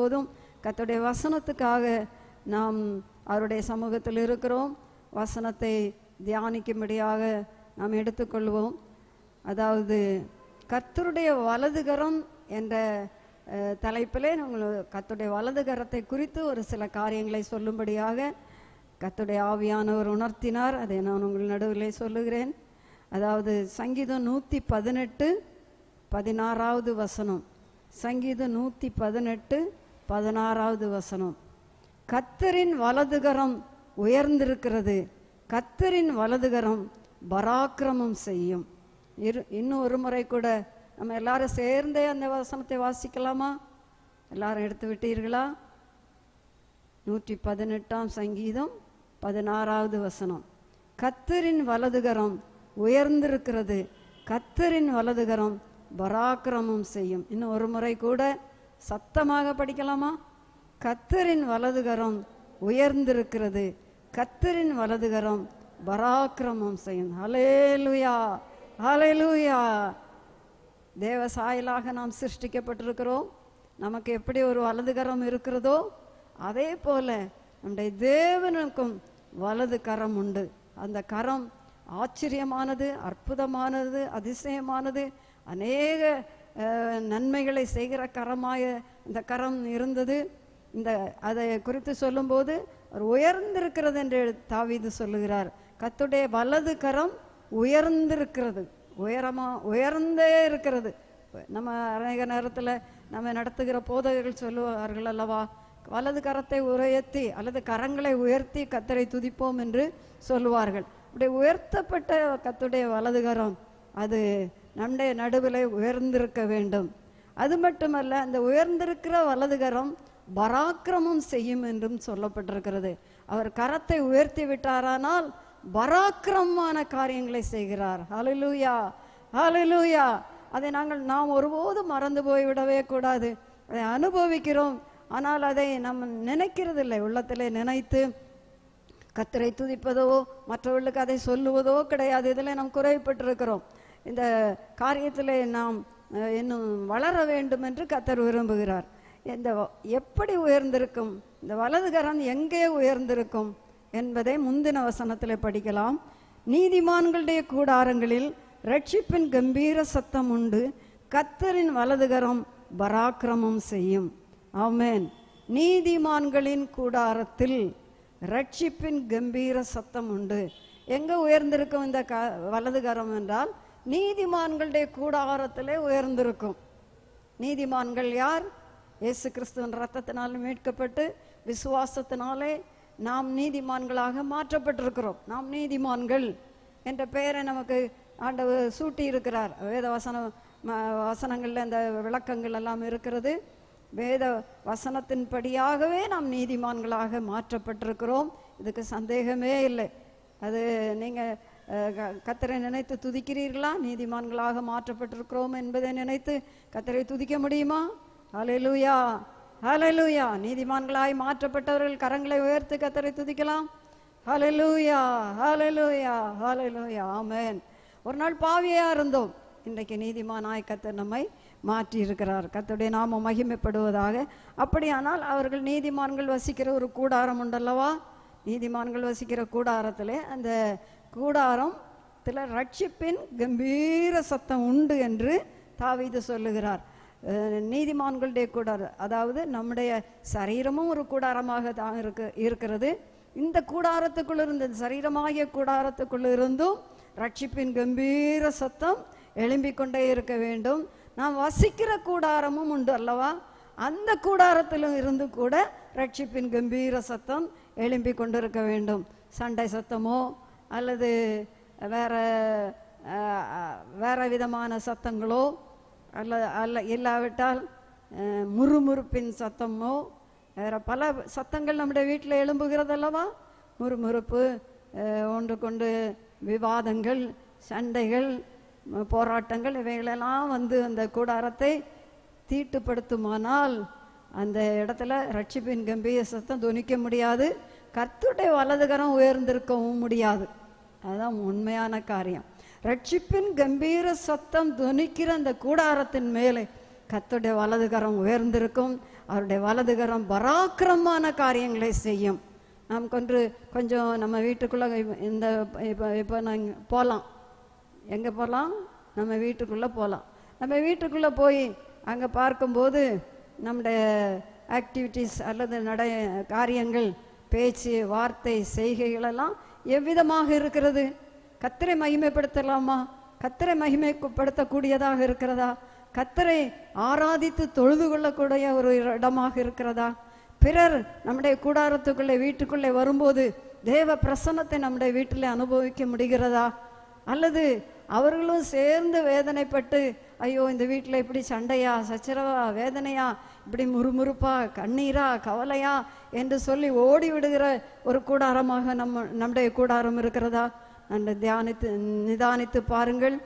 இப்போதும் கர்த்தருடைய வசனத்துக்காக நாம் அவருடைய சமூகத்தில் இருக்கிறோம் வசனத்தை தியானிக்கும்படியாக நாம் எடுத்துக்கொள்வோம் அதாவது கர்த்தருடைய வலதுகரம் என்ற அஹ், தலைப்பிலே நாங்கள் கர்த்தருடைய வலதுகரத்தை குறித்து ஒரு சில காரியங்களை சொல்லும்படியாக கர்த்தருடைய ஆவியானவர் உணர்த்தினார் அதை நான் உங்கள் நடுவிலே சொல்லுகிறேன் அதாவது சங்கீதம் நூற்றி பதினெட்டு பதினாறாவது வசனம் சங்கீதம் நூற்றி பதினெட்டு பதினாறாவது வசனம் கத்தரின் வலதுகரம் உயர்ந்திருக்கிறது கத்தரின் வலதுகரம் பராக்கிரமம் செய்யும் இரு இன்னும் ஒரு முறை கூட நம்ம எல்லாரும் சேர்ந்தே அந்த வசனத்தை வாசிக்கலாமா எல்லாரும் எடுத்து விட்டீர்களா நூற்றி பதினெட்டாம் சங்கீதம் பதினாறாவது வசனம் கத்தரின் வலதுகரம் உயர்ந்திருக்கிறது கத்தரின் வலதுகரம் பராக்கிரமம் செய்யும் இன்னும் ஒரு முறை கூட சத்தமாக படிக்கலாமா கத்தரின் வலதுகரம் உயர்ந்திருக்கிறது கத்தரின் வலதுகரம் பராக்கிரமம் செய்யும் ஹலேலுயா ஹலேலுயா தேவ சாயலாக நாம் சிருஷ்டிக்கப்பட்டிருக்கிறோம் நமக்கு எப்படி ஒரு வலதுகரம் இருக்கிறதோ அதே போல நம்முடைய தேவனுக்கும் வலது கரம் உண்டு அந்த கரம் ஆச்சரியமானது அற்புதமானது அதிசயமானது அநேக அஹ், நன்மைகளை செய்கிற கரமாய இந்த கரம் இருந்தது இந்த அதை குறித்து சொல்லும்போது அவர் உயர்ந்திருக்கிறது என்று தாவீது சொல்லுகிறார் கத்துடைய வலது கரம் உயர்ந்திருக்கிறது உயரமா உயர்ந்தே இருக்கிறது நம்ம அநேக நேரத்தில் நம்ம நடத்துகிற போதகர்கள் சொல்லுவார்கள் அல்லவா வலது கரத்தை உயர்த்தி அல்லது கரங்களை உயர்த்தி கத்தரை துதிப்போம் என்று சொல்லுவார்கள் அப்படி உயர்த்தப்பட்ட கத்துடைய வலது கரம் அது நம்முடைய நடுவில் உயர்ந்திருக்க வேண்டும் அது மட்டுமல்ல அந்த உயர்ந்திருக்கிற வலதுகரம் பராக்கிரமம் செய்யும் என்றும் சொல்லப்பட்டிருக்கிறது அவர் கரத்தை உயர்த்தி விட்டாரானால் பராக்கிரமமான காரியங்களை செய்கிறார் ஹalleluya ஹalleluya அதை நாங்கள் நாம் ஒருபோதும் மறந்து போய்விடவே கூடாது அதை அனுபவிக்கிறோம் ஆனால் அதை நம்ம நினைக்கிறதில்லை உள்ளத்திலே நினைத்து கத்தரை துதிப்பதோ மற்றவர்களுக்கு அதை சொல்லுவதோ கிடையாது இதில் நாம் குறைப்பட்டிருக்கிறோம் இந்த காரியத்தில் நாம் அஹ், இன்னும் வளர வேண்டும் என்று கத்தர் விரும்புகிறார் இந்த வ- எப்படி உயர்ந்திருக்கும் இந்த வலதுகரம் எங்கே உயர்ந்திருக்கும் என்பதை முந்தின வசனத்தில் படிக்கலாம் நீதிமான்களுடைய கூடாரங்களில் ரட்சிப்பின் கம்பீர சத்தம் உண்டு கத்தரின் வலதுகரம் பராக்கிரமம் செய்யும் ஆமென் நீதிமான்களின் கூடாரத்தில் ரட்சிப்பின் கம்பீர சத்தம் உண்டு எங்க உயர்ந்திருக்கும் இந்த க வலதுகரம் என்றால் நீதிமான்களுடைய கூடாரத்திலே உயர்ந்திருக்கும் நீதிமான்கள் யார் இயேசு கிறிஸ்துவின் ரத்தத்தினால் மீட்கப்பட்டு விசுவாசத்தினாலே நாம் நீதிமான்களாக மாற்றப்பட்டிருக்கிறோம் நாம் நீதிமான்கள் என்ற பெயரை நமக்கு ஆண்டவர் சூட்டி இருக்கிறார் வேத வசனம் ம- வசனங்கள்ல இந்த விளக்கங்கள் எல்லாம் இருக்கிறது வேத வசனத்தின்படியாகவே நாம் நீதிமான்களாக மாற்றப்பட்டிருக்கிறோம் இதுக்கு சந்தேகமே இல்லை அது நீங்க அஹ், க- கத்தரை நினைத்து துதிக்கிறீர்களா நீதிமான்களாக மாற்றப்பட்டிருக்கிறோம் என்பதை நினைத்து கத்தரை துதிக்க முடியுமா ஹalleluya ஹalleluya நீதிமான்களாய் மாற்றப்பட்டவர்கள் கரங்களை உயர்த்தி கத்தரை துதிக்கலாம் ஹalleluya ஹalleluya ஹalleluya ஆமென் ஒரு நாள் பாவியா இருந்தோம் இன்றைக்கு நீதிமானாய் கத்தர் நம்மை மாற்றி இருக்கிறார் கத்தருடைய நாமம் மகிமைப்படுவதாக அப்படியானால் அவர்கள் நீதிமான்கள் வசிக்கிற ஒரு கூடாரம் உண்டல்லவா நீதிமான்கள் வசிக்கிற கூடாரத்திலே அந்த கூடாரத்தில் ரட்சிப்பின் கம்பீர சத்தம் உண்டு என்று தாவீது சொல்லுகிறார் அஹ் நீதிமான்களுடைய கூடாரம் அதாவது நம்முடைய சரீரமும் ஒரு கூடாரமாக தான் இருக்கு இருக்கிறது இந்த கூடாரத்துக்குள்ள இருந்து இந்த சரீரமாகிய கூடாரத்துக்குள்ள இருந்தும் ரட்சிப்பின் கம்பீர சத்தம் எழும்பிக் கொண்டே இருக்க வேண்டும் நாம் வசிக்கிற கூடாரமும் உண்டு அல்லவா அந்த கூடாரத்திலும் இருந்து கூட ரட்சிப்பின் கம்பீர சத்தம் எழும்பிக் கொண்டிருக்க வேண்டும் சண்டை சத்தமோ அல்லது வேற அஹ், அஹ், வேற விதமான சத்தங்களோ அல்ல அல்ல இல்லாவிட்டால் அஹ், முறுமுறுப்பின் சத்தமோ வேற பல சத்தங்கள் நம்முடைய வீட்டில் எழும்புகிறது அல்லவா முறுமுறுப்பு அஹ், ஒன்று கொண்டு விவாதங்கள் சண்டைகள் ம- போராட்டங்கள் இவைகளெல்லாம் வந்து அந்த கூடாரத்தை தீட்டுப்படுத்துமானால் அந்த இடத்துல ரட்சிப்பின் கம்பீர சத்தம் துணிக்க முடியாது கர்த்தருடைய வலதுகரம் உயர்ந்திருக்கவும் முடியாது அதுதான் உண்மையான காரியம் ரட்சிப்பின் கம்பீர சத்தம் துணிக்கிற அந்த கூடாரத்தின் மேலே கர்த்தருடைய வலதுகரம் உயர்ந்திருக்கும் அவருடைய வலதுகரம் பராக்கிரமான காரியங்களை செய்யும் நாம் கொன்று கொஞ்சம் நம்ம வீட்டுக்குள்ள இந்த இப்போ இப்போ நாங்கள் போகலாம் எங்கே போகலாம் நம்ம வீட்டுக்குள்ளே போகலாம் நம்ம வீட்டுக்குள்ளே போய் அங்கே பார்க்கும்போது நம்முடைய ஆக்டிவிட்டீஸ் அல்லது நடை காரியங்கள் பேச்சு வார்த்தை செய்கைகளெல்லாம் எவ்விதமாக இருக்கிறது கத்தரை மகிமைப்படுத்தலாமா கத்தரை மகிமைப்படுத்தக்கூடியதாக இருக்கிறதா கத்தரை ஆராதித்து தொழுது கொள்ளக்கூடிய ஒரு இடமாக இருக்கிறதா பிறர் நம்முடைய கூடாரத்துக்குள்ளே வீட்டுக்குள்ளே வரும்போது தேவ பிரசன்னத்தை நம்முடைய வீட்டில் அனுபவிக்க முடிகிறதா அல்லது அவர்களும் சேர்ந்து வேதனைப்பட்டு ஐயோ இந்த வீட்டில் இப்படி சண்டையா சச்சரவா வேதனையா இப்படி முறுமுறுப்பா கண்ணீரா கவலையா என்று சொல்லி ஓடி விடுகிற ஒரு கூடாரமாக நம்ம நம்முடைய கூடாரம் இருக்கிறதா அந்த தியானித்து நிதானித்து பாருங்கள்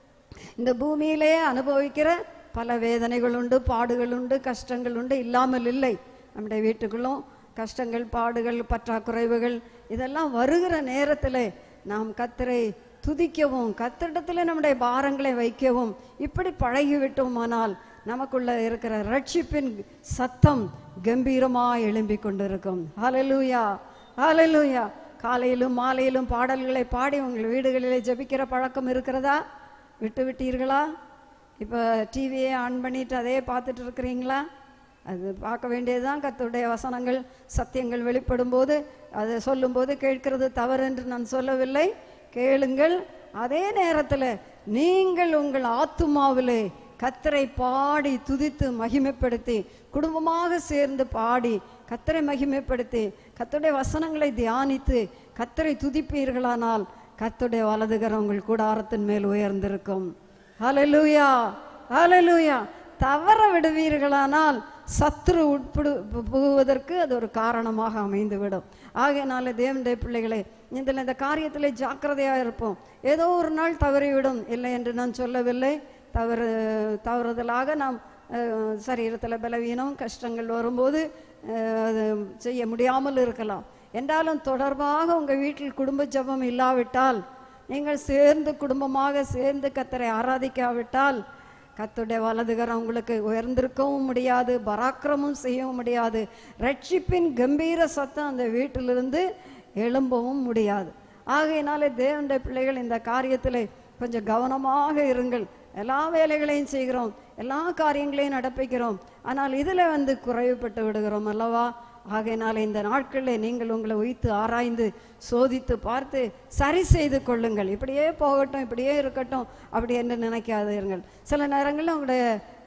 இந்த பூமியிலே அனுபவிக்கிற பல வேதனைகள் உண்டு பாடுகள் உண்டு கஷ்டங்கள் உண்டு இல்லாமல் இல்லை நம்முடைய வீட்டுக்குள்ளும் கஷ்டங்கள் பாடுகள் பற்றாக்குறைவுகள் இதெல்லாம் வருகிற நேரத்தில் நாம் கத்தரை துதிக்கவும் கத்திடத்தில் நம்முடைய பாரங்களை வைக்கவும் இப்படி பழகிவிட்டோமானால் நமக்குள்ள இருக்கிற ரட்சிப்பின் சத்தம் கம்பீரமாக எழும்பி கொண்டிருக்கும் ஹalleluya ஹalleluya காலையிலும் மாலையிலும் பாடல்களை பாடி உங்கள் வீடுகளிலே ஜெபிக்கிற பழக்கம் இருக்கிறதா விட்டு விட்டீர்களா இப்போ டிவியை ஆன் பண்ணிட்டு அதே பார்த்துட்டு இருக்கிறீங்களா அது பார்க்க வேண்டியதுதான் கர்த்தருடைய வசனங்கள் சத்தியங்கள் வெளிப்படும் போது அதை சொல்லும்போது கேட்கிறது தவறு என்று நான் சொல்லவில்லை கேளுங்கள் அதே நேரத்தில் நீங்கள் உங்கள் ஆத்துமாவிலே கத்தரை பாடி துதித்து மகிமைப்படுத்தி குடும்பமாக சேர்ந்து பாடி கத்தரை மகிமைப்படுத்தி கத்தருடைய வசனங்களை தியானித்து கத்தரை துதிப்பீர்களானால் கர்த்தருடைய வலதுகரம் உங்கள் கூடாரத்தின் மேல் உயர்ந்திருக்கும் ஹalleluya ஹalleluya தவற விடுவீர்களானால் சத்துரு உட்படு பு- புகுவதற்கு அது ஒரு காரணமாக அமைந்துவிடும் ஆகையினால தேவனுடைய பிள்ளைகளே இதில் இந்த காரியத்தில் ஜாக்கிரதையாக இருப்போம் ஏதோ ஒரு நாள் தவறிவிடும் இல்லை என்று நான் சொல்லவில்லை தவறு தவறுதலாக நாம் அஹ், சரீரத்தில் பலவீனம் கஷ்டங்கள் வரும்போது அஹ், அது செய்ய முடியாமல் இருக்கலாம் என்றாலும் தொடர்பாக உங்கள் வீட்டில் குடும்ப ஜெபம் இல்லாவிட்டால் நீங்கள் சேர்ந்து குடும்பமாக சேர்ந்து கத்தரை ஆராதிக்காவிட்டால் கத்துடைய வலதுகரம் உங்களுக்கு உயர்ந்திருக்கவும் முடியாது பராக்கிரமும் செய்யவும் முடியாது ரட்சிப்பின் கம்பீர சத்தம் அந்த வீட்டிலிருந்து எழும்பவும் முடியாது ஆகையினாலே தேவனுடைய பிள்ளைகள் இந்த காரியத்தில் கொஞ்சம் கவனமாக இருங்கள் எல்லா வேலைகளையும் செய்கிறோம் எல்லா காரியங்களையும் நடப்பிக்கிறோம் ஆனால் இதில் வந்து குறைவுபட்டு விடுகிறோம் அல்லவா ஆகையினால இந்த நாட்களில் நீங்கள் உங்களை உய்த்து ஆராய்ந்து சோதித்து பார்த்து சரி செய்து கொள்ளுங்கள் இப்படியே போகட்டும் இப்படியே இருக்கட்டும் அப்படி என்று நினைக்காதீர்கள் சில நேரங்களில் உங்களுடைய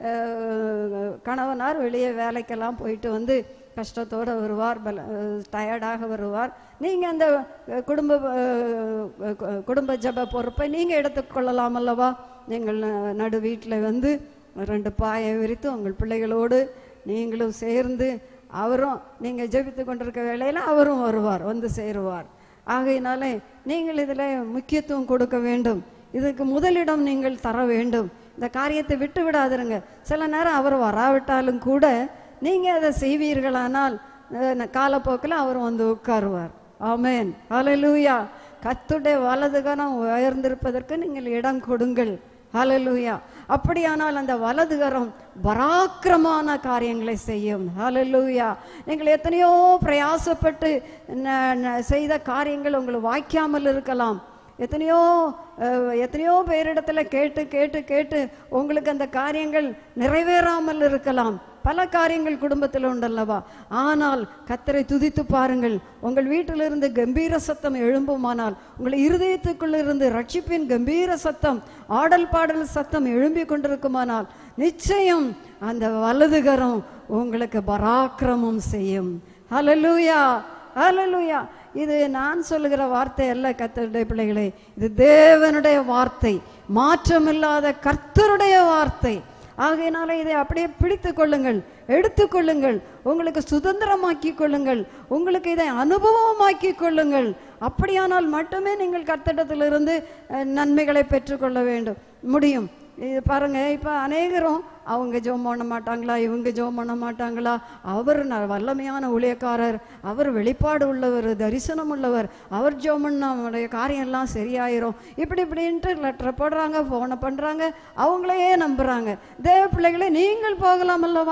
அஹ், கணவனார் வெளியே வேலைக்கெல்லாம் போயிட்டு வந்து கஷ்டத்தோடு வருவார் பல டயர்டாக வருவார் நீங்கள் அந்த அஹ், குடும்ப அஹ், கு- குடும்ப ஜப பொறுப்பை நீங்கள் எடுத்துக்கொள்ளலாம் அல்லவா நீங்கள் அஹ், நடு வீட்டில் வந்து ரெண்டு பாயை விரித்து உங்கள் பிள்ளைகளோடு நீங்களும் சேர்ந்து அவரும் நீங்கள் ஜெபித்து கொண்டிருக்க வேளையில் அவரும் வருவார் வந்து சேருவார் ஆகையினாலே நீங்கள் இதில் முக்கியத்துவம் கொடுக்க வேண்டும் இதுக்கு முதலிடம் நீங்கள் தர வேண்டும் இந்த காரியத்தை விட்டு விடாதிருங்க சில நேரம் அவர் வராவிட்டாலும் கூட நீங்கள் அதை செய்வீர்களானால் அஹ், காலப்போக்கில் அவர் வந்து உட்காருவார் ஆமென் ஹalleluya கத்துடைய வலதுகரம் உயர்ந்திருப்பதற்கு நீங்கள் இடம் கொடுங்கள் ஹalleluya அப்படியானால் அந்த வலதுகரம் பராக்கிரமான காரியங்களை செய்யும் ஹalleluya நீங்கள் எத்தனையோ பிரயாசப்பட்டு ந- ந- செய்த காரியங்கள் உங்களுக்கு வாய்க்காமல் இருக்கலாம் எத்தனையோ அஹ், எத்தனையோ பேரிடத்துல கேட்டு கேட்டு கேட்டு உங்களுக்கு அந்த காரியங்கள் நிறைவேறாமல் இருக்கலாம் பல காரியங்கள் குடும்பத்தில் உண்டல்லவா ஆனால் கத்தரை துதித்து பாருங்கள் உங்கள் வீட்டிலிருந்து கம்பீர சத்தம் எழும்புமானால் உங்கள் இருதயத்துக்குள்ள இருந்து ரட்சிப்பின் கம்பீர சத்தம் ஆடல் பாடல் சத்தம் எழும்பி கொண்டிருக்குமானால் நிச்சயம் அந்த வலதுகரம் உங்களுக்கு பராக்கிரமம் செய்யும் ஹalleluya ஹalleluya இது நான் சொல்லுகிற வார்த்தை அல்ல கர்த்தருடைய பிள்ளைகளே இது தேவனுடைய வார்த்தை மாற்றமில்லாத கர்த்தருடைய வார்த்தை ஆகையினால இதை அப்படியே பிடித்து கொள்ளுங்கள் எடுத்துக்கொள்ளுங்கள் உங்களுக்கு சுதந்திரமாக்கி கொள்ளுங்கள் உங்களுக்கு இதை அனுபவமாக்கி கொள்ளுங்கள் அப்படியானால் மட்டுமே நீங்கள் கர்த்தடத்திலிருந்து அஹ், நன்மைகளை பெற்றுக்கொள்ள வேண்டும் முடியும் இது பாருங்க இப்போ அநேகரும் அவங்க ஜோம் பண்ண மாட்டாங்களா இவங்க ஜோம் பண்ண மாட்டாங்களா அவர் ந- வல்லமையான ஊழியக்காரர் அவர் வெளிப்பாடு உள்ளவர் தரிசனம் உள்ளவர் அவர் ஜோம் பண்ணா அவருடைய காரியம் எல்லாம் சரியாயிரும் இப்படி இப்படின்ட்டு லெட்டரை போடுறாங்க ஃபோனை பண்ணுறாங்க அவங்களையே நம்புறாங்க தேவ பிள்ளைகளே நீங்கள் போகலாம் அல்லவா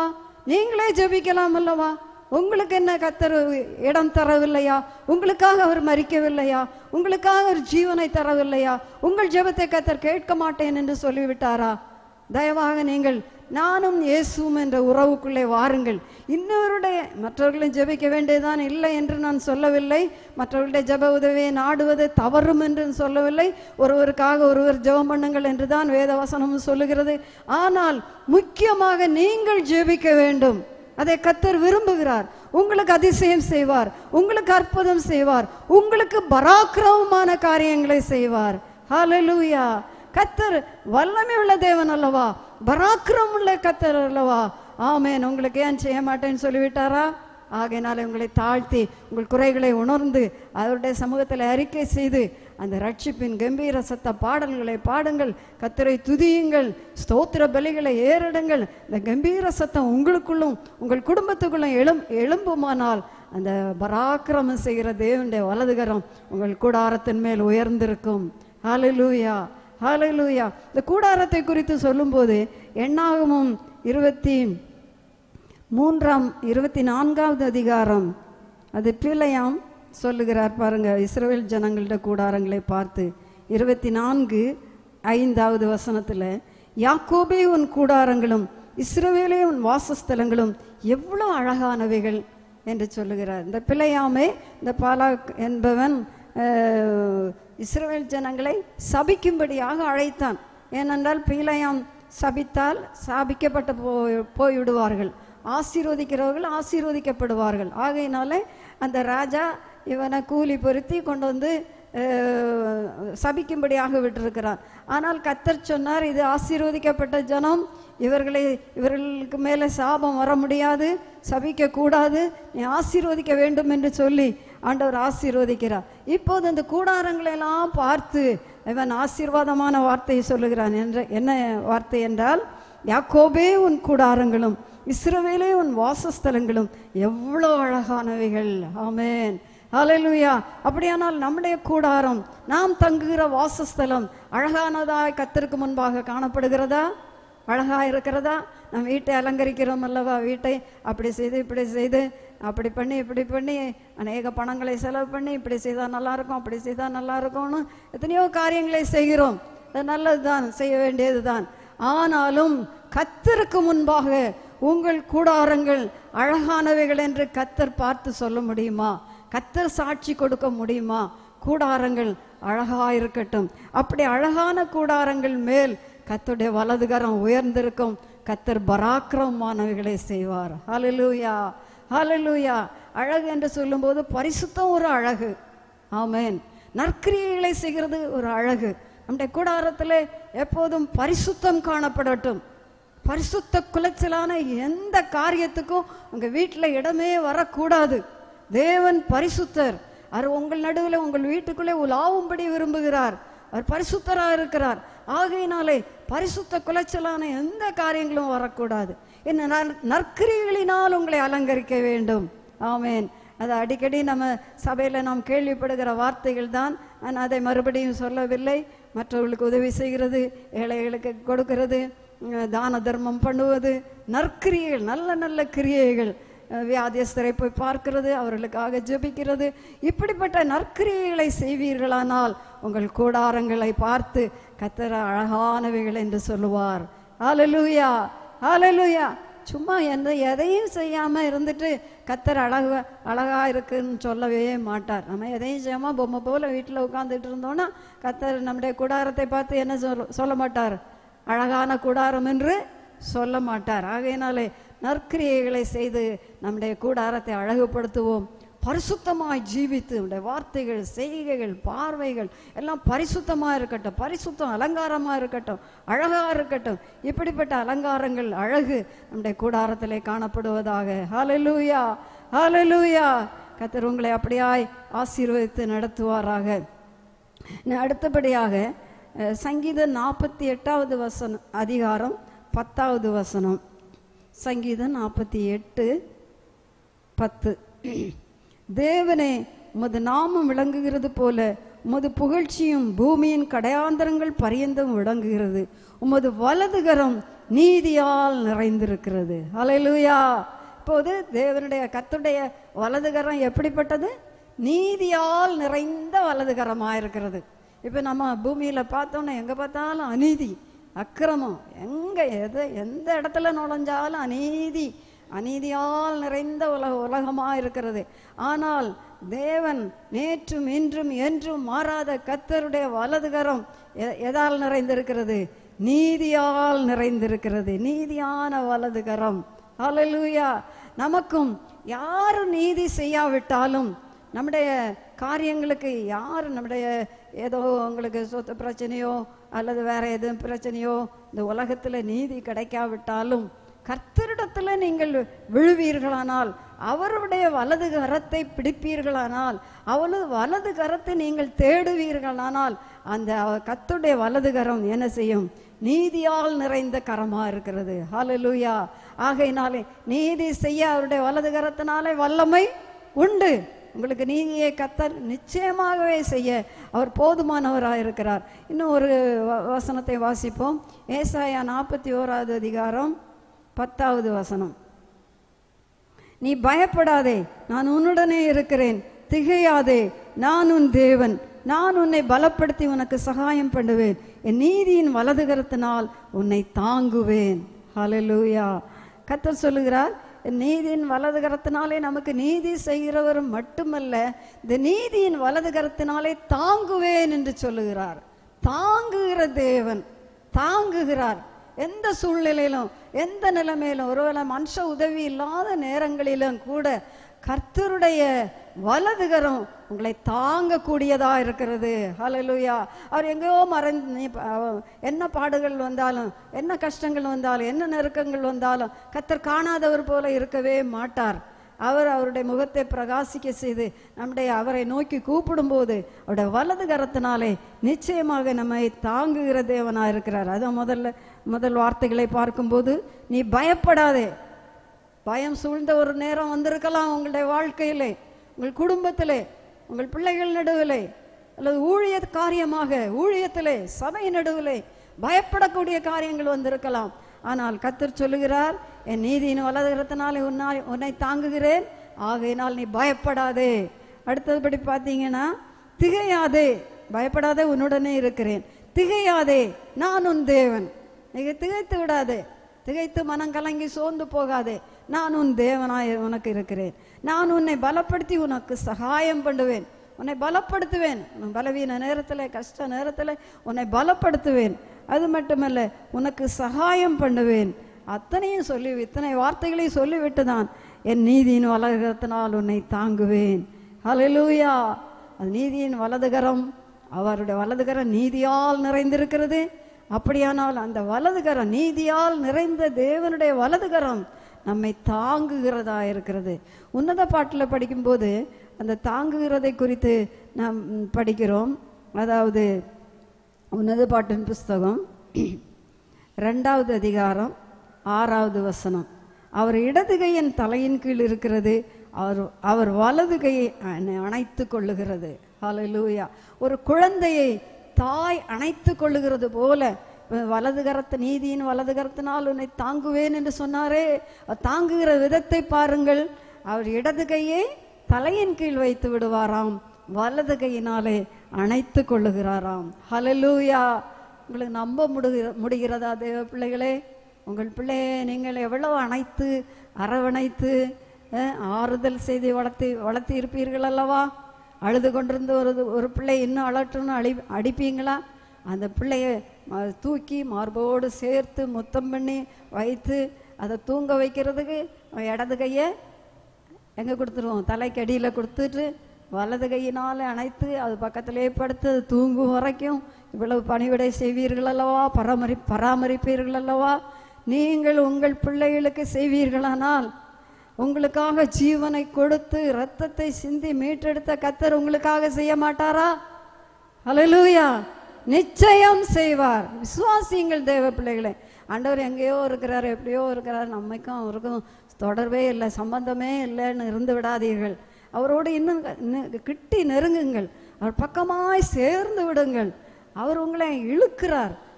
நீங்களே ஜெபிக்கலாம் அல்லவா உங்களுக்கு என்ன கத்தர் இடம் தரவில்லையா உங்களுக்காக அவர் மறிக்கவில்லையா உங்களுக்காக அவர் ஜீவனை தரவில்லையா உங்கள் ஜெபத்தை கத்தர் கேட்க மாட்டேன் என்று சொல்லிவிட்டாரா தயவாக நீங்கள் நானும் இயேசுவும் என்ற உறவுக்குள்ளே வாருங்கள் இன்னொருடைய மற்றவர்களும் ஜெபிக்க வேண்டியதுதான் இல்லை என்று நான் சொல்லவில்லை மற்றவர்களுடைய ஜெப உதவியை நாடுவது தவறும் என்று சொல்லவில்லை ஒருவருக்காக ஒருவர் ஜெபம் பண்ணுங்கள் என்று தான் வேதவசனமும் சொல்லுகிறது ஆனால் முக்கியமாக நீங்கள் ஜெபிக்க வேண்டும் அதை கத்தர் விரும்புகிறார் உங்களுக்கு அதிசயம் செய்வார் உங்களுக்கு அற்புதம் செய்வார் உங்களுக்கு பராக்கிரமமான காரியங்களை செய்வார் ஹalleluya கத்தர் வல்லமை உள்ள தேவன் அல்லவா பராக்கிரம் உள்ள கத்தர் அல்லவா ஆமேன் உங்களுக்கு ஏன் செய்ய மாட்டேன்னு சொல்லிவிட்டாரா ஆகையினால உங்களை தாழ்த்தி உங்கள் குறைகளை உணர்ந்து அவருடைய சமூகத்தில் அறிக்கை செய்து அந்த ரட்சிப்பின் கம்பீர சத்த பாடல்களை பாடுங்கள் கத்தரை துதியுங்கள் ஸ்தோத்திர பலிகளை ஏறிடுங்கள் இந்த கம்பீர சத்தம் உங்களுக்குள்ளும் உங்கள் குடும்பத்துக்குள்ளும் எழும் எழும்புமானால் அந்த பராக்கிரமம் செய்கிற தேவனுடைய வலதுகரம் உங்கள் கூடாரத்தின் மேல் உயர்ந்திருக்கும் ஹalleluya ஹalleluya இந்த கூடாரத்தை குறித்து சொல்லும்போது எண்ணாகமும் இருபத்தி மூன்றாம் இருபத்தி நான்காவது அதிகாரம் அது பிள்ளையாம் சொல்லுகிறார் பாருங்க இஸ்ரவேல் ஜனங்கள்ட கூடாரங்களை பார்த்து இருபத்தி நான்கு ஐந்தாவது வசனத்தில் யாக்கோபே உன் கூடாரங்களும் இஸ்ரவேலே உன் வாசஸ்தலங்களும் எவ்வளோ அழகானவைகள் என்று சொல்லுகிறார் இந்த பிள்ளையாமே இந்த பாலாக் என்பவன் அஹ், இஸ்ரவேல் ஜனங்களை சபிக்கும்படியாக அழைத்தான் ஏனென்றால் பிள்ளையாம் சபித்தால் சாபிக்கப்பட்டு போய் போய்விடுவார்கள் ஆசீர்வதிக்கிறவர்கள் ஆசீர்வதிக்கப்படுவார்கள் ஆகையினாலே அந்த ராஜா இவனை கூலி பொருத்தி கொண்டு வந்து அஹ், சபிக்கும்படியாக விட்டிருக்கிறார் ஆனால் கத்தர் சொன்னார் இது ஆசீர்வதிக்கப்பட்ட ஜனம் இவர்களை இவர்களுக்கு மேலே சாபம் வர முடியாது சபிக்க கூடாது நீ ஆசீர்வதிக்க வேண்டும் என்று சொல்லி ஆண்டவர் ஆசீர்வதிக்கிறார் இப்போது அந்த கூடாரங்களை எல்லாம் பார்த்து இவன் ஆசீர்வாதமான வார்த்தையை சொல்லுகிறான் என்ற என்ன வார்த்தை என்றால் யாக்கோபே உன் கூடாரங்களும் இஸ்ரவேலே உன் வாசஸ்தலங்களும் எவ்வளோ அழகானவைகள் ஆமென் ஹalleluya அப்படியானால் நம்முடைய கூடாரம் நாம் தங்குகிற வாசஸ்தலம் அழகானதாய் கத்தருக்கு முன்பாக காணப்படுகிறதா அழகா இருக்கிறதா நம்ம வீட்டை அலங்கரிக்கிறோம் அல்லவா வீட்டை அப்படி செய்து இப்படி செய்து அப்படி பண்ணி இப்படி பண்ணி அநேக பணங்களை செலவு பண்ணி இப்படி செய்தால் நல்லா இருக்கும் அப்படி செய்தால் நல்லா இருக்கும்னு எத்தனையோ காரியங்களை செய்கிறோம் அது நல்லதுதான் செய்ய வேண்டியதுதான் ஆனாலும் கத்தருக்கு முன்பாக உங்கள் கூடாரங்கள் அழகானவைகள் என்று கத்தர் பார்த்து சொல்ல முடியுமா கத்தர் சாட்சி கொடுக்க முடியுமா கூடாரங்கள் அழகா இருக்கட்டும் அப்படி அழகான கூடாரங்கள் மேல் கத்தருடைய வலதுகரம் உயர்ந்திருக்கும் கத்தர் பராக்கிரமமானவைகளை செய்வார் ஹalleluya ஹalleluya அழகு என்று சொல்லும்போது பரிசுத்தம் ஒரு அழகு ஆமென் நற்கிரியைகளை செய்கிறது ஒரு அழகு நம்முடைய கூடாரத்தில் எப்போதும் பரிசுத்தம் காணப்படட்டும் பரிசுத்த குலைச்சலான எந்த காரியத்துக்கும் உங்க வீட்டில் இடமே வரக்கூடாது தேவன் பரிசுத்தர் அவர் உங்கள் நடுவில் உங்கள் வீட்டுக்குள்ளே உலாவும்படி விரும்புகிறார் அவர் பரிசுத்தராக இருக்கிறார் ஆகையினாலே பரிசுத்த குலைச்சலான எந்த காரியங்களும் வரக்கூடாது என்ன நற்- நற்கிரிகளினால் உங்களை அலங்கரிக்க வேண்டும் ஆமென் அது அடிக்கடி நம்ம சபையில் நாம் கேள்விப்படுகிற வார்த்தைகள் தான் நான் அதை மறுபடியும் சொல்லவில்லை மற்றவர்களுக்கு உதவி செய்கிறது ஏழைகளுக்கு கொடுக்கிறது உம், தான தர்மம் பண்ணுவது நற்கிரியைகள் நல்ல நல்ல கிரியைகள் அஹ், வியாதியஸ்தரை போய் பார்க்கிறது அவர்களுக்காக ஜெபிக்கிறது இப்படிப்பட்ட நற்கிரியைகளை செய்வீர்களானால் உங்கள் கூடாரங்களை பார்த்து கத்தர அழகானவைகள் என்று சொல்லுவார் ஹalleluya ஹalleluya சும்மா எந்த எதையும் செய்யாம இருந்துட்டு கத்தர் அழகு அழகா இருக்குன்னு சொல்லவே மாட்டார் நம்ம எதையும் செய்யாம பொம்மை போல வீட்டில் உட்காந்துட்டு இருந்தோம்னா கத்தர் நம்முடைய கூடாரத்தை பார்த்து என்ன சொல்ல சொல்ல மாட்டார் அழகான கூடாரம் என்று சொல்ல மாட்டார் ஆகையினாலே நற்கிரியைகளை செய்து நம்முடைய கூடாரத்தை அழகுபடுத்துவோம் பரிசுத்தமாய் ஜீவித்து நம்முடைய வார்த்தைகள் செய்கைகள் பார்வைகள் எல்லாம் பரிசுத்தமாக இருக்கட்டும் பரிசுத்தம் அலங்காரமாக இருக்கட்டும் அழகாக இருக்கட்டும் இப்படிப்பட்ட அலங்காரங்கள் அழகு நம்முடைய கூடாரத்திலே காணப்படுவதாக ஹalleluya ஹalleluya கத்தர் உங்களை அப்படியாய் ஆசீர்வதித்து நடத்துவாராக இன்னும் அடுத்தபடியாக அஹ், சங்கீதம் நாற்பத்தி எட்டாவது வசனம் அதிகாரம் பத்தாவது வசனம் சங்கீதம் நாற்பத்தி எட்டு பத்து தேவனே உமது நாமம் விளங்குகிறது போல உமது புகழ்ச்சியும் பூமியின் கடையாந்தரங்கள் பரியந்தம் விளங்குகிறது உமது வலதுகரம் நீதியால் நிறைந்திருக்கிறது ஹalleluya இப்போது தேவனுடைய கத்துடைய வலதுகரம் எப்படிப்பட்டது நீதியால் நிறைந்த வலதுகரமாக இருக்கிறது இப்போ நம்ம பூமியில் பார்த்தோன்னா எங்கே பார்த்தாலும் அநீதி அக்கிரமம் எங்கே எது எந்த இடத்துல நுழைஞ்சாலும் அநீதி அநீதியால் நிறைந்த உலக உலகமாக இருக்கிறது ஆனால் தேவன் நேற்றும் இன்றும் என்றும் மாறாத கத்தருடைய வலதுகரம் எ- எதால் நிறைந்திருக்கிறது நீதியால் நிறைந்திருக்கிறது நீதியான வலதுகரம் ஹalleluya நமக்கும் யாரும் நீதி செய்யாவிட்டாலும் நம்முடைய காரியங்களுக்கு யார் நம்முடைய ஏதோ உங்களுக்கு சொத்து பிரச்சனையோ அல்லது வேற எதுவும் பிரச்சனையோ இந்த உலகத்தில் நீதி கிடைக்காவிட்டாலும் கர்த்தரிடத்தில் நீங்கள் விழுவீர்களானால் அவருடைய வலது கரத்தை பிடிப்பீர்களானால் அவளது வலது கரத்தை நீங்கள் தேடுவீர்களானால் அந்த கத்துடைய வலது கரம் என்ன செய்யும் நீதியால் நிறைந்த கரமா இருக்கிறது ஹalleluya ஆகையினாலே நீதி செய்ய அவருடைய வலது கரத்தினாலே வல்லமை உண்டு உங்களுக்கு நீதியை கத்தர் நிச்சயமாகவே செய்ய அவர் போதுமானவராக இருக்கிறார் இன்னும் ஒரு வ- வசனத்தை வாசிப்போம் ஏசாயா நாற்பத்தி ஓராவது அதிகாரம் பத்தாவது வசனம் நீ பயப்படாதே நான் உன்னுடனே இருக்கிறேன் திகையாதே நான் உன் தேவன் நான் உன்னை பலப்படுத்தி உனக்கு சகாயம் பண்ணுவேன் என் நீதியின் வலதுகரத்தினால் உன்னை தாங்குவேன் ஹalleluya கர்த்தர் சொல்லுகிறார் என் நீதியின் வலதுகரத்தினாலே நமக்கு நீதி செய்கிறவர் மட்டுமல்ல இந்த நீதியின் வலதுகரத்தினாலே தாங்குவேன் என்று சொல்லுகிறார் தாங்குகிற தேவன் தாங்குகிறார் எந்த சூழ்நிலையிலும் எந்த நிலைமையிலும் ஒருவேளை மனுஷ உதவி இல்லாத நேரங்களிலும் கூட கர்த்தருடைய வலதுகரம் உங்களை தாங்கக்கூடியதா இருக்கிறது ஹalleluya அவர் எங்கேயோ மறைந்து நீ ப- அவ- என்ன பாடுகள் வந்தாலும் என்ன கஷ்டங்கள் வந்தாலும் என்ன நெருக்கங்கள் வந்தாலும் கர்த்தர் காணாதவர் போல இருக்கவே மாட்டார் அவர் அவருடைய முகத்தை பிரகாசிக்க செய்து நம்முடைய அவரை நோக்கி கூப்பிடும்போது அவருடைய வலது கரத்தினாலே நிச்சயமாக நம்மை தாங்குகிற தேவனா இருக்கிறார் அதான் முதல்ல முதல் வார்த்தைகளை பார்க்கும்போது நீ பயப்படாதே பயம் சூழ்ந்த ஒரு நேரம் வந்திருக்கலாம் உங்களுடைய வாழ்க்கையிலே உங்கள் குடும்பத்திலே உங்கள் பிள்ளைகள் நடுவிலே அல்லது ஊழிய காரியமாக ஊழியத்திலே சபை நடுவிலே பயப்படக்கூடிய காரியங்கள் வந்திருக்கலாம் ஆனால் கத்தர் சொல்லுகிறார் என் நீதியின் வலதுகிறத்தினாலே உன்னால் உன்னை தாங்குகிறேன் ஆகையினால் நீ பயப்படாதே அடுத்ததுபடி பார்த்தீங்கன்னா திகையாதே பயப்படாதே உன்னுடனே இருக்கிறேன் திகையாதே நான் உன் தேவன் நீங்க திகைத்து விடாதே திகைத்து மனம் கலங்கி சோர்ந்து போகாதே நான் உன் தேவனாய் உனக்கு இருக்கிறேன் நான் உன்னை பலப்படுத்தி உனக்கு சகாயம் பண்ணுவேன் உன்னை பலப்படுத்துவேன் உன் பலவீன நேரத்தில் கஷ்ட நேரத்தில் உன்னை பலப்படுத்துவேன் அது மட்டுமல்ல உனக்கு சகாயம் பண்ணுவேன் அத்தனையும் சொல்லி இத்தனை வார்த்தைகளையும் சொல்லிவிட்டு தான் என் நீதியின் வலகத்தினால் உன்னை தாங்குவேன் ஹalleluya அது நீதியின் வலதுகரம் அவருடைய வலதுகரம் நீதியால் நிறைந்திருக்கிறது அப்படியானால் அந்த வலதுகரம் நீதியால் நிறைந்த தேவனுடைய வலதுகரம் நம்மை தாங்குகிறதா இருக்கிறது உன்னத பாட்டில் படிக்கும்போது அந்த தாங்குகிறதை குறித்து நாம் ம், படிக்கிறோம் அதாவது உன்னத பாட்டின் புஸ்தகம் ரெண்டாவது அதிகாரம் ஆறாவது வசனம் அவர் இடது கையின் தலையின் கீழ் இருக்கிறது அவர் அவர் வலது கையை அணை- அணைத்து கொள்ளுகிறது ஹalleluya ஒரு குழந்தையை தாய் அணைத்து கொள்ளுகிறது போல வலது கரத்து நீதியின் வலது கரத்தினால் உன்னை தாங்குவேன் என்று சொன்னாரே அவர் தாங்குகிற விதத்தை பாருங்கள் அவர் இடது கையை தலையின் கீழ் வைத்து விடுவாராம் வலது கையினாலே அணைத்து கொள்ளுகிறாராம் ஹalleluya உங்களுக்கு நம்ப முடிகிற முடிகிறதா தேவ பிள்ளைகளே உங்கள் பிள்ளையை நீங்கள் எவ்வளவு அணைத்து அரவணைத்து அஹ், ஆறுதல் செய்து வளர்த்தி வளர்த்தி இருப்பீர்கள் அல்லவா அழுது கொண்டிருந்த ஒரு ஒரு பிள்ளை இன்னும் அழட்டுன்னு அழி அடிப்பீங்களா அந்த பிள்ளைய ம- தூக்கி மார்போடு சேர்த்து முத்தம் பண்ணி வைத்து அதை தூங்க வைக்கிறதுக்கு இடது கையை எங்கே கொடுத்துருவோம் தலைக்கு அடியில் கொடுத்துட்டு வலது கையினால் அணைத்து அது பக்கத்திலே படுத்து அது தூங்கும் வரைக்கும் இவ்வளவு பணிவிடை செய்வீர்கள் அல்லவா பராமரி பராமரிப்பீர்கள் அல்லவா நீங்கள் உங்கள் பிள்ளைகளுக்கு செய்வீர்களானால் உங்களுக்காக ஜீவனை கொடுத்து இரத்தத்தை சிந்தி மீட்டெடுத்த கத்தர் உங்களுக்காக செய்ய மாட்டாரா ஹalleluya நிச்சயம் செய்வார் விசுவாசியுங்கள் தேவ பிள்ளைகளே ஆண்டவர் எங்கேயோ இருக்கிறார் எப்படியோ இருக்கிறார் நம்மைக்கும் அவருக்கும் தொடர்பே இல்லை சம்பந்தமே இல்லைன்னு இருந்து விடாதீர்கள் அவரோடு இன்னும் க- இன்னும் கிட்டி நெருங்குங்கள் அவர் பக்கமாய் சேர்ந்து விடுங்கள் அவர் உங்களை இழுக்கிறார்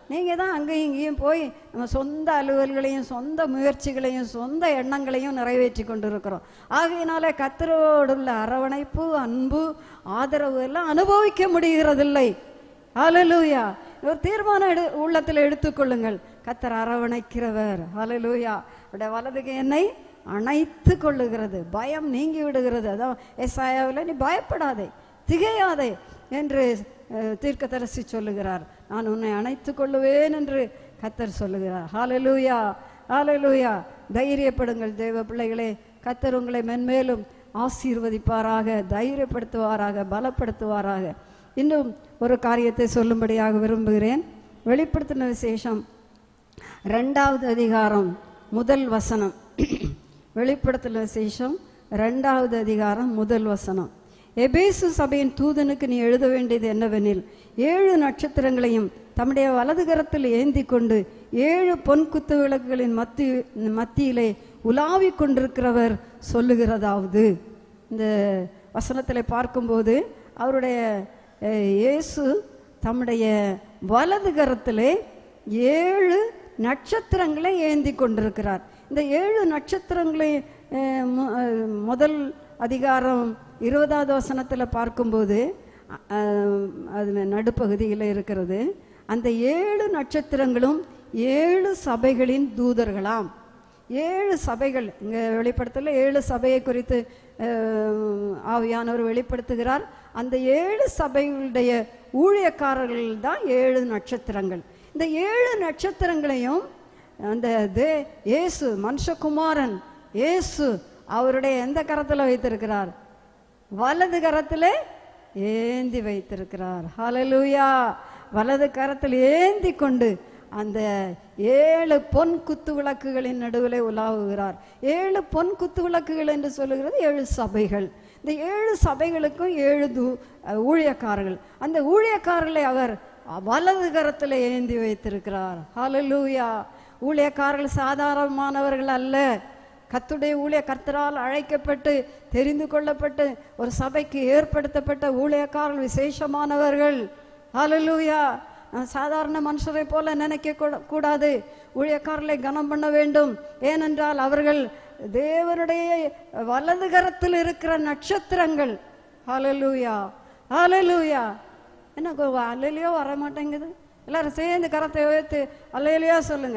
நீங்கள் தான் அங்கேயும் இங்கேயும் போய் நம்ம சொந்த அலுவல்களையும் சொந்த முயற்சிகளையும் சொந்த எண்ணங்களையும் நிறைவேற்றி கொண்டிருக்கிறோம் ஆகையினாலே கத்தரோடுள்ள அரவணைப்பு அன்பு ஆதரவு எல்லாம் அனுபவிக்க முடிகிறதில்லை ஹalleluya ஒரு தீர்மானம் எடு உள்ளத்தில் எடுத்துக்கொள்ளுங்கள் கத்தர் அரவணைக்கிறவர் ஹalleluya அவருடைய வலதுக்கு என்னை அணைத்து கொள்ளுகிறது பயம் நீங்கி விடுகிறது அதான் எஸ்ஆயாவில் நீ பயப்படாதே திகையாதே என்று அஹ், தீர்க்கதரிசி சொல்லுகிறார் நான் உன்னை அணைத்து கொள்ளுவேன் என்று கத்தர் சொல்லுகிறார் ஹalleluya ஹalleluya தைரியப்படுங்கள் தேவ பிள்ளைகளே கத்தர் உங்களை மென்மேலும் ஆசீர்வதிப்பாராக தைரியப்படுத்துவாராக பலப்படுத்துவாராக இன்னும் ஒரு காரியத்தை சொல்லும்படியாக விரும்புகிறேன் வெளிப்படுத்தின விசேஷம் ரெண்டாவது அதிகாரம் முதல் வசனம் வெளிப்படுத்தின விசேஷம் ரெண்டாவது அதிகாரம் முதல் வசனம் எபேசு சபையின் தூதனுக்கு நீ எழுத வேண்டியது என்னவெனில் ஏழு நட்சத்திரங்களையும் தம்முடைய வலது கரத்தில் ஏந்தி கொண்டு ஏழு பொன் குத்து விளக்குகளின் மத்தி மத்தியிலே உலாவிக் கொண்டிருக்கிறவர் சொல்லுகிறதாவது இந்த வசனத்தில் பார்க்கும்போது அவருடைய அஹ், இயேசு தம்முடைய வலது கரத்திலே ஏழு நட்சத்திரங்களை ஏந்தி கொண்டிருக்கிறார் இந்த ஏழு நட்சத்திரங்களை அஹ், மு- அஹ், முதல் அதிகாரம் இருபதாவது வசனத்தில் பார்க்கும்போது அஹ், அது நடுப்பகுதியில் இருக்கிறது அந்த ஏழு நட்சத்திரங்களும் ஏழு சபைகளின் தூதர்களாம் ஏழு சபைகள் இங்கே வெளிப்படுத்தல ஏழு சபையை குறித்து அஹ், ஆவியானவர் வெளிப்படுத்துகிறார் அந்த ஏழு சபைகளுடைய ஊழியக்காரர்கள் தான் ஏழு நட்சத்திரங்கள் இந்த ஏழு நட்சத்திரங்களையும் அந்த தே இயேசு மனுஷகுமாரன் இயேசு அவருடைய எந்த கரத்தில் வைத்திருக்கிறார் வலது கரத்தில் ஏந்தி வைத்திருக்கிறார் ஹalleluya வலது கரத்தில் ஏந்தி கொண்டு அந்த ஏழு பொன் குத்து விளக்குகளின் நடுவிலே உலாவுகிறார் ஏழு பொன் குத்து விளக்குகள் என்று சொல்லுகிறது ஏழு சபைகள் இந்த ஏழு சபைகளுக்கும் ஏழு தூ அஹ், ஊழியக்காரர்கள் அந்த ஊழியக்காரர்களை அவர் வலது கரத்தில் ஏந்தி வைத்திருக்கிறார் ஹalleluya ஊழியக்காரர்கள் சாதாரணமானவர்கள் அல்ல கத்துடைய ஊழிய கர்த்தரால் அழைக்கப்பட்டு தெரிந்து கொள்ளப்பட்டு ஒரு சபைக்கு ஏற்படுத்தப்பட்ட ஊழியக்காரர்கள் விசேஷமானவர்கள் ஹalleluya நான் சாதாரண மனுஷரை போல நினைக்க கூட- கூடாது ஊழியக்காரர்களை கனம் பண்ண வேண்டும் ஏனென்றால் அவர்கள் தேவனுடைய வலது கரத்தில் இருக்கிற நட்சத்திரங்கள் ஹalleluya ஹalleluya என்ன அல்லையிலையோ வர மாட்டேங்குது எல்லாரும் சேர்ந்து கரத்தை உயர்த்து அல்லையிலையா சொல்லுங்க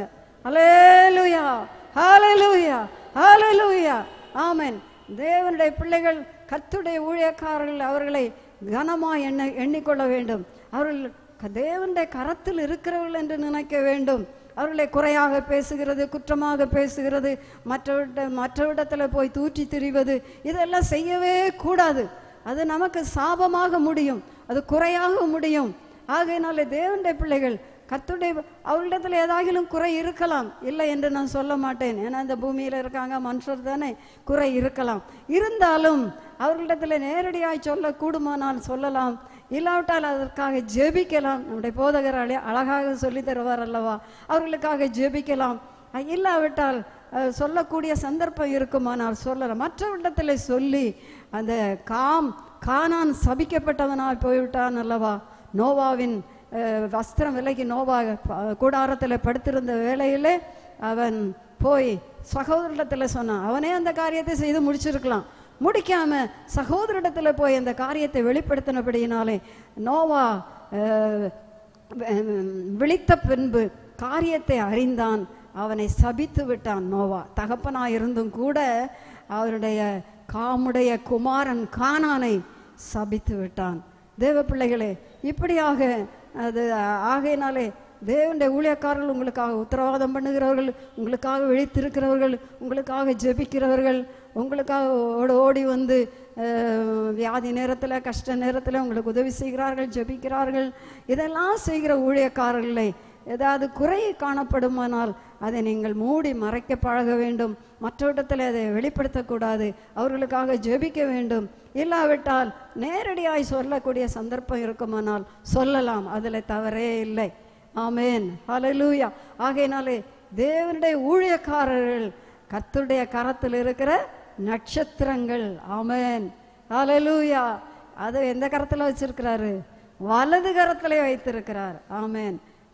அலேலுயா ஹalleluya ஹalleluya ஆமென் தேவனுடைய பிள்ளைகள் கர்த்தருடைய ஊழியக்காரர்கள் அவர்களை கனமா எண்ண எண்ணிக்கொள்ள வேண்டும் அவர்கள் க- தேவனுடைய கரத்தில் இருக்கிறவர்கள் என்று நினைக்க வேண்டும் அவர்களை குறையாக பேசுகிறது குற்றமாக பேசுகிறது மற்றவிட மற்றவிடத்தில் போய் தூற்றி திரிவது இதெல்லாம் செய்யவே கூடாது அது நமக்கு சாபமாக முடியும் அது குறையாக முடியும் ஆகையினாலே தேவனுடைய பிள்ளைகள் கர்த்தருடைய அவர்களிடத்தில் ஏதாகிலும் குறை இருக்கலாம் இல்லை என்று நான் சொல்ல மாட்டேன் ஏன்னா இந்த பூமியில் இருக்காங்க மனுஷர் தானே குறை இருக்கலாம் இருந்தாலும் அவர்களிடத்தில் நேரடியாய் சொல்ல கூடுமானால் சொல்லலாம் இல்லாவிட்டால் அதற்காக ஜெபிக்கலாம் நம்முடைய போதகர் அழ- அழகாக சொல்லி தருவார் அல்லவா அவர்களுக்காக ஜெபிக்கலாம் அஹ் இல்லாவிட்டால் அஹ், சொல்லக்கூடிய சந்தர்ப்பம் இருக்குமானால் சொல்லலாம் மற்றவரிடத்தில் சொல்லி அந்த காம் கானான் சபிக்கப்பட்டவனாய் போய்விட்டான் அல்லவா நோவாவின் அஹ், வஸ்திரம் விலகி நோவா ப- கூடாரத்தில் படுத்திருந்த வேளையிலே அவன் போய் சகோதரிடத்தில் சொன்னான் அவனே அந்த காரியத்தை செய்து முடிச்சிருக்கலாம் முடிக்காம சகோதரிடத்துல போய் அந்த காரியத்தை வெளிப்படுத்தினபடியினாலே நோவா அஹ், விழித்த பின்பு காரியத்தை அறிந்தான் அவனை சபித்து விட்டான் நோவா தகப்பனா இருந்தும் கூட அவருடைய காமுடைய குமாரன் கானானை சபித்து விட்டான் தேவ பிள்ளைகளே இப்படியாக அது ஆகையினாலே தேவனுடைய ஊழியக்காரர்கள் உங்களுக்காக உத்தரவாதம் பண்ணுகிறவர்கள் உங்களுக்காக விழித்திருக்கிறவர்கள் உங்களுக்காக ஜெபிக்கிறவர்கள் உங்களுக்காக ஓடி ஓடி வந்து அஹ், வியாதி நேரத்தில் கஷ்ட நேரத்தில் உங்களுக்கு உதவி செய்கிறார்கள் ஜெபிக்கிறார்கள் இதெல்லாம் செய்கிற ஊழியக்காரர்களை ஏதாவது குறை காணப்படுமானால் அதை நீங்கள் மூடி மறைக்க பழக வேண்டும் மற்றவரிடத்தில் அதை வெளிப்படுத்தக்கூடாது அவர்களுக்காக ஜெபிக்க வேண்டும் இல்லாவிட்டால் நேரடியாய் சொல்லக்கூடிய சந்தர்ப்பம் இருக்குமானால் சொல்லலாம் அதில் தவறே இல்லை ஆமென் ஹalleluya ஆகையினாலே தேவனுடைய ஊழியக்காரர்கள் கர்த்தருடைய கரத்தில் இருக்கிற நட்சத்திரங்கள் ஆமென் ஹalleluya அது எந்த கரத்தில் வச்சிருக்கிறாரு வலது கரத்திலே வைத்திருக்கிறார் ஆமென்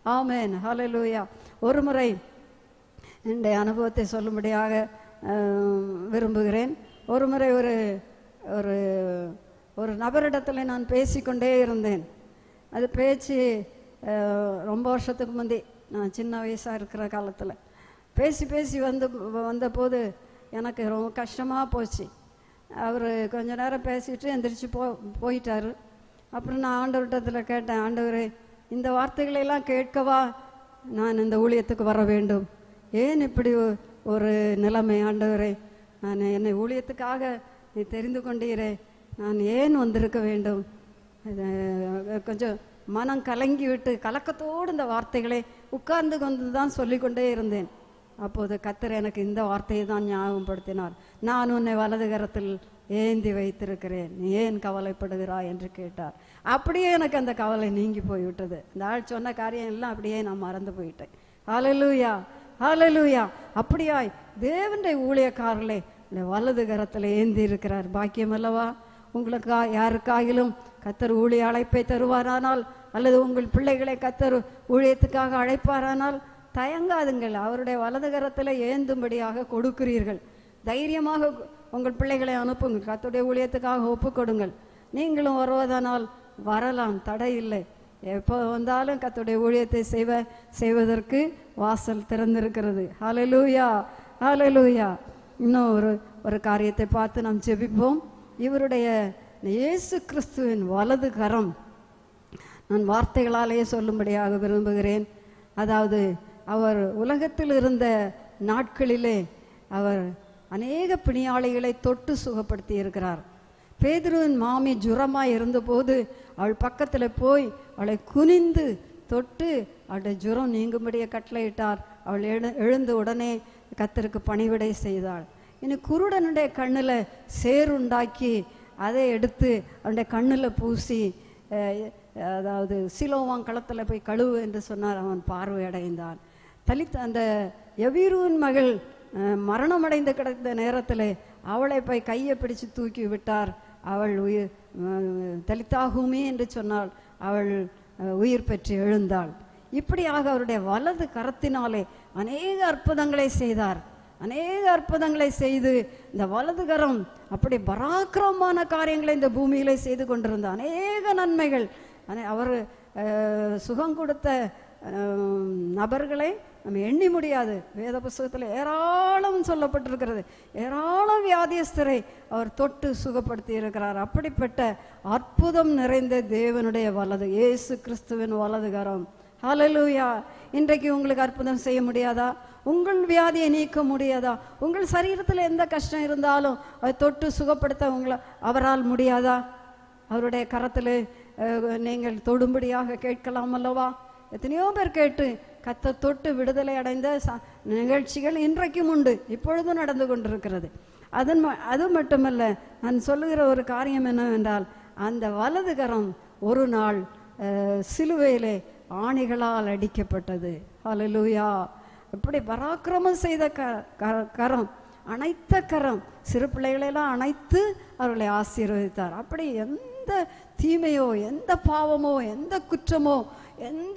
ஆமென் ஹalleluya ஒரு முறை என்னுடைய அனுபவத்தை சொல்லும்படியாக அஹ், விரும்புகிறேன் ஒரு முறை ஒரு ஒரு ஒரு நபரிடத்தில் நான் பேசிக்கொண்டே இருந்தேன் அது பேச்சு அஹ், ரொம்ப வருஷத்துக்கு முந்தி நான் சின்ன வயசாக இருக்கிற காலத்தில் பேசி பேசி வந்து வந்தபோது எனக்கு ரொம்ப கஷ்டமாக போச்சு அவர் கொஞ்ச நேரம் பேசிட்டு எந்திரிச்சு போ போயிட்டாரு அப்புறம் நான் ஆண்டவர்கிட்டத்தில் கேட்டேன் ஆண்டவரே இந்த வார்த்தைகளை எல்லாம் கேட்கவா நான் இந்த ஊழியத்துக்கு வர வேண்டும் ஏன் இப்படி ஒ- ஒரு நிலைமை ஆண்டவரே நான் என்னை ஊழியத்துக்காக நீ தெரிந்து கொண்டீரே நான் ஏன் வந்திருக்க வேண்டும் இது, கொஞ்சம் மனம் கலங்கி விட்டு கலக்கத்தோடு இந்த வார்த்தைகளை உட்கார்ந்து கொண்டு தான் சொல்லிக்கொண்டே இருந்தேன் அப்போது கத்தர் எனக்கு இந்த வார்த்தையை தான் ஞாபகப்படுத்தினார் நான் உன்னை வலது கரத்தில் ஏந்தி வைத்திருக்கிறேன் நீ ஏன் கவலைப்படுகிறாய் என்று கேட்டார் அப்படியே எனக்கு அந்த கவலை நீங்கி போய்விட்டது இந்த ஆள் சொன்ன காரியம் எல்லாம் அப்படியே நான் மறந்து போயிட்டேன் ஹalleluya ஹalleluya அப்படியாய் தேவனுடைய ஊழியக்காரர்களே இந்த வலது கரத்தில் ஏந்தி இருக்கிறார் பாக்கியம் அல்லவா உங்களுக்கா யாருக்காகிலும் கத்தர் ஊழிய அழைப்பை தருவாரானால் அல்லது உங்கள் பிள்ளைகளை கத்தர் ஊழியத்துக்காக அழைப்பாரானால் தயங்காதுங்கள் அவருடைய வலது கரத்தில் ஏந்தும்படியாக கொடுக்கிறீர்கள் தைரியமாக உங்கள் பிள்ளைகளை அனுப்புங்கள் கத்துடைய ஊழியத்துக்காக ஒப்புக் கொடுங்கள் நீங்களும் வருவதானால் வரலாம் தடை இல்லை எப்போ வந்தாலும் கத்துடைய ஊழியத்தை செய்வ செய்வதற்கு வாசல் திறந்திருக்கிறது ஹalleluya ஹalleluya இன்னும் ஒரு ஒரு காரியத்தை பார்த்து நாம் ஜெபிப்போம் இவருடைய இயேசு கிறிஸ்துவின் வலது கரம் நான் வார்த்தைகளாலேயே சொல்லும்படியாக விரும்புகிறேன் அதாவது அவர் உலகத்தில் இருந்த நாட்களிலே அவர் அநேக பிணியாளிகளை தொட்டு சுகப்படுத்தி இருக்கிறார் பேதுருவின் மாமி ஜுரமாய் இருந்தபோது அவள் பக்கத்தில் போய் அவளை குனிந்து தொட்டு அவளுடைய ஜுரம் நீங்கும்படியே கட்டளையிட்டார் அவள் எழு எழுந்த உடனே கத்தருக்கு பணிவிடை செய்தாள் இனி குருடனுடைய கண்ணில் சேருண்டாக்கி அதை எடுத்து அவனுடைய கண்ணில் பூசி அஹ், அதாவது சிலோவான் களத்தில் போய் கழுவு என்று சொன்னார் அவன் பார்வை அடைந்தான் தலித் அந்த எவீருவின் மகள் அஹ், மரணமடைந்து கிடந்த நேரத்தில் அவளை போய் கையை பிடிச்சு தூக்கி விட்டார் அவள் உயிர் அஹ், தலித்தாகுமே என்று சொன்னாள் அவள் அஹ், உயிர் பெற்று எழுந்தாள் இப்படியாக அவருடைய வலது கரத்தினாலே அநேக அற்புதங்களை செய்தார் அநேக அற்புதங்களை செய்து இந்த வலது கரம் அப்படி பராக்கிரமமான காரியங்களை இந்த பூமியிலே செய்து கொண்டிருந்த அநேக நன்மைகள் அனே- அவர் அஹ், சுகம் கொடுத்த அஹ், நபர்களை நம்ம எண்ணி முடியாது வேத புஸ்தகத்தில் ஏராளம் சொல்லப்பட்டிருக்கிறது ஏராளம் வியாதியஸ்தரை அவர் தொட்டு சுகப்படுத்தி இருக்கிறார் அப்படிப்பட்ட அற்புதம் நிறைந்த தேவனுடைய வலது இயேசு கிறிஸ்துவின் வலது கரம் ஹalleluya இன்றைக்கு உங்களுக்கு அற்புதம் செய்ய முடியாதா உங்கள் வியாதியை நீக்க முடியாதா உங்கள் சரீரத்தில் எந்த கஷ்டம் இருந்தாலும் அதை தொட்டு சுகப்படுத்த உங்களை அவரால் முடியாதா அவருடைய கரத்தில் அஹ், நீங்கள் தொடும்படியாக கேட்கலாம் அல்லவா எத்தனையோ பேர் கேட்டு கத்த தொட்டு விடுதலை அடைந்த ச- நிகழ்ச்சிகள் இன்றைக்கும் உண்டு இப்பொழுதும் நடந்து கொண்டிருக்கிறது அதன் ம- அது மட்டுமல்ல நான் சொல்லுகிற ஒரு காரியம் என்னவென்றால் அந்த வலது கரம் ஒரு நாள் அஹ், சிலுவையிலே ஆணிகளால் அடிக்கப்பட்டது ஹalleluya எப்படி பராக்கிரமம் செய்த க க- கரம் அனைத்த கரம் சிறு பிள்ளைகளெல்லாம் அணைத்து அவர்களை ஆசீர்வதித்தார் அப்படி எந்த தீமையோ எந்த பாவமோ எந்த குற்றமோ எந்த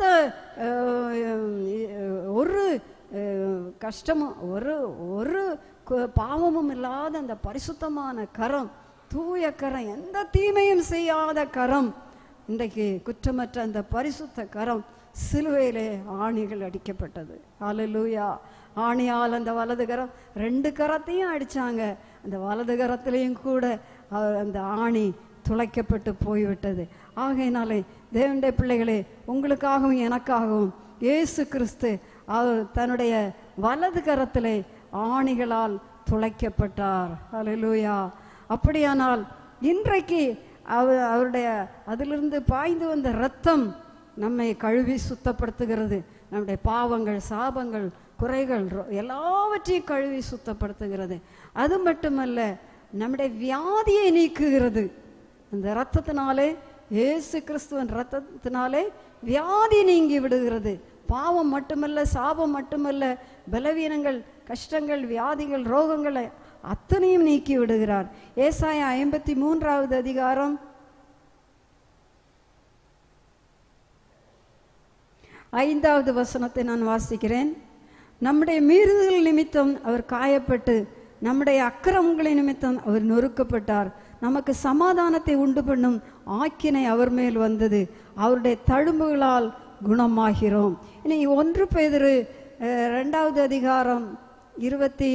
அஹ், ஒரு அஹ், கஷ்டமும் ஒரு ஒரு கு- பாவமும் இல்லாத அந்த பரிசுத்தமான கரம் தூய கரம் எந்த தீமையும் செய்யாத கரம் இன்றைக்கு குற்றமற்ற அந்த பரிசுத்த கரம் சிலுவையிலே ஆணிகள் அடிக்கப்பட்டது ஹalleluya ஆணியால் அந்த வலது கரம் ரெண்டு கரத்தையும் அடிச்சாங்க அந்த வலது கரத்திலையும் கூட அவர் அந்த ஆணி துளைக்கப்பட்டு போய்விட்டது ஆகையினாலே தேவனுடைய பிள்ளைகளே உங்களுக்காகவும் எனக்காகவும் இயேசு கிறிஸ்து அவர் தன்னுடைய வலது கரத்திலே ஆணிகளால் துளைக்கப்பட்டார் ஹalleluya அப்படியானால் இன்றைக்கு அவர் அவருடைய அதிலிருந்து பாய்ந்து வந்த இரத்தம் நம்மை கழுவி சுத்தப்படுத்துகிறது நம்முடைய பாவங்கள் சாபங்கள் குறைகள் ரொ- எல்லாவற்றையும் கழுவி சுத்தப்படுத்துகிறது அது மட்டுமல்ல நம்முடைய வியாதியை நீக்குகிறது அந்த இரத்தத்தினாலே இயேசு கிறிஸ்துவின் இரத்தத்தினாலே வியாதி நீங்கி விடுகிறது பாவம் மட்டுமல்ல சாபம் மட்டுமல்ல பலவீனங்கள் கஷ்டங்கள் வியாதிகள் ரோகங்களை அத்தனையும் நீக்கி விடுகிறார் ஏசாயா ஐம்பத்தி மூன்றாவது அதிகாரம் ஐந்தாவது வசனத்தை நான் வாசிக்கிறேன் நம்முடைய மீறுதல் நிமித்தம் அவர் காயப்பட்டு நம்முடைய அக்கிரமங்களின் நிமித்தம் அவர் நொறுக்கப்பட்டார் நமக்கு சமாதானத்தை உண்டு பண்ணும் ஆக்கினை அவர் மேல் வந்தது அவருடைய தழும்புகளால் குணமாகிறோம் இனி ஒன்று பேதிரு அஹ், ரெண்டாவது அதிகாரம் இருபத்தி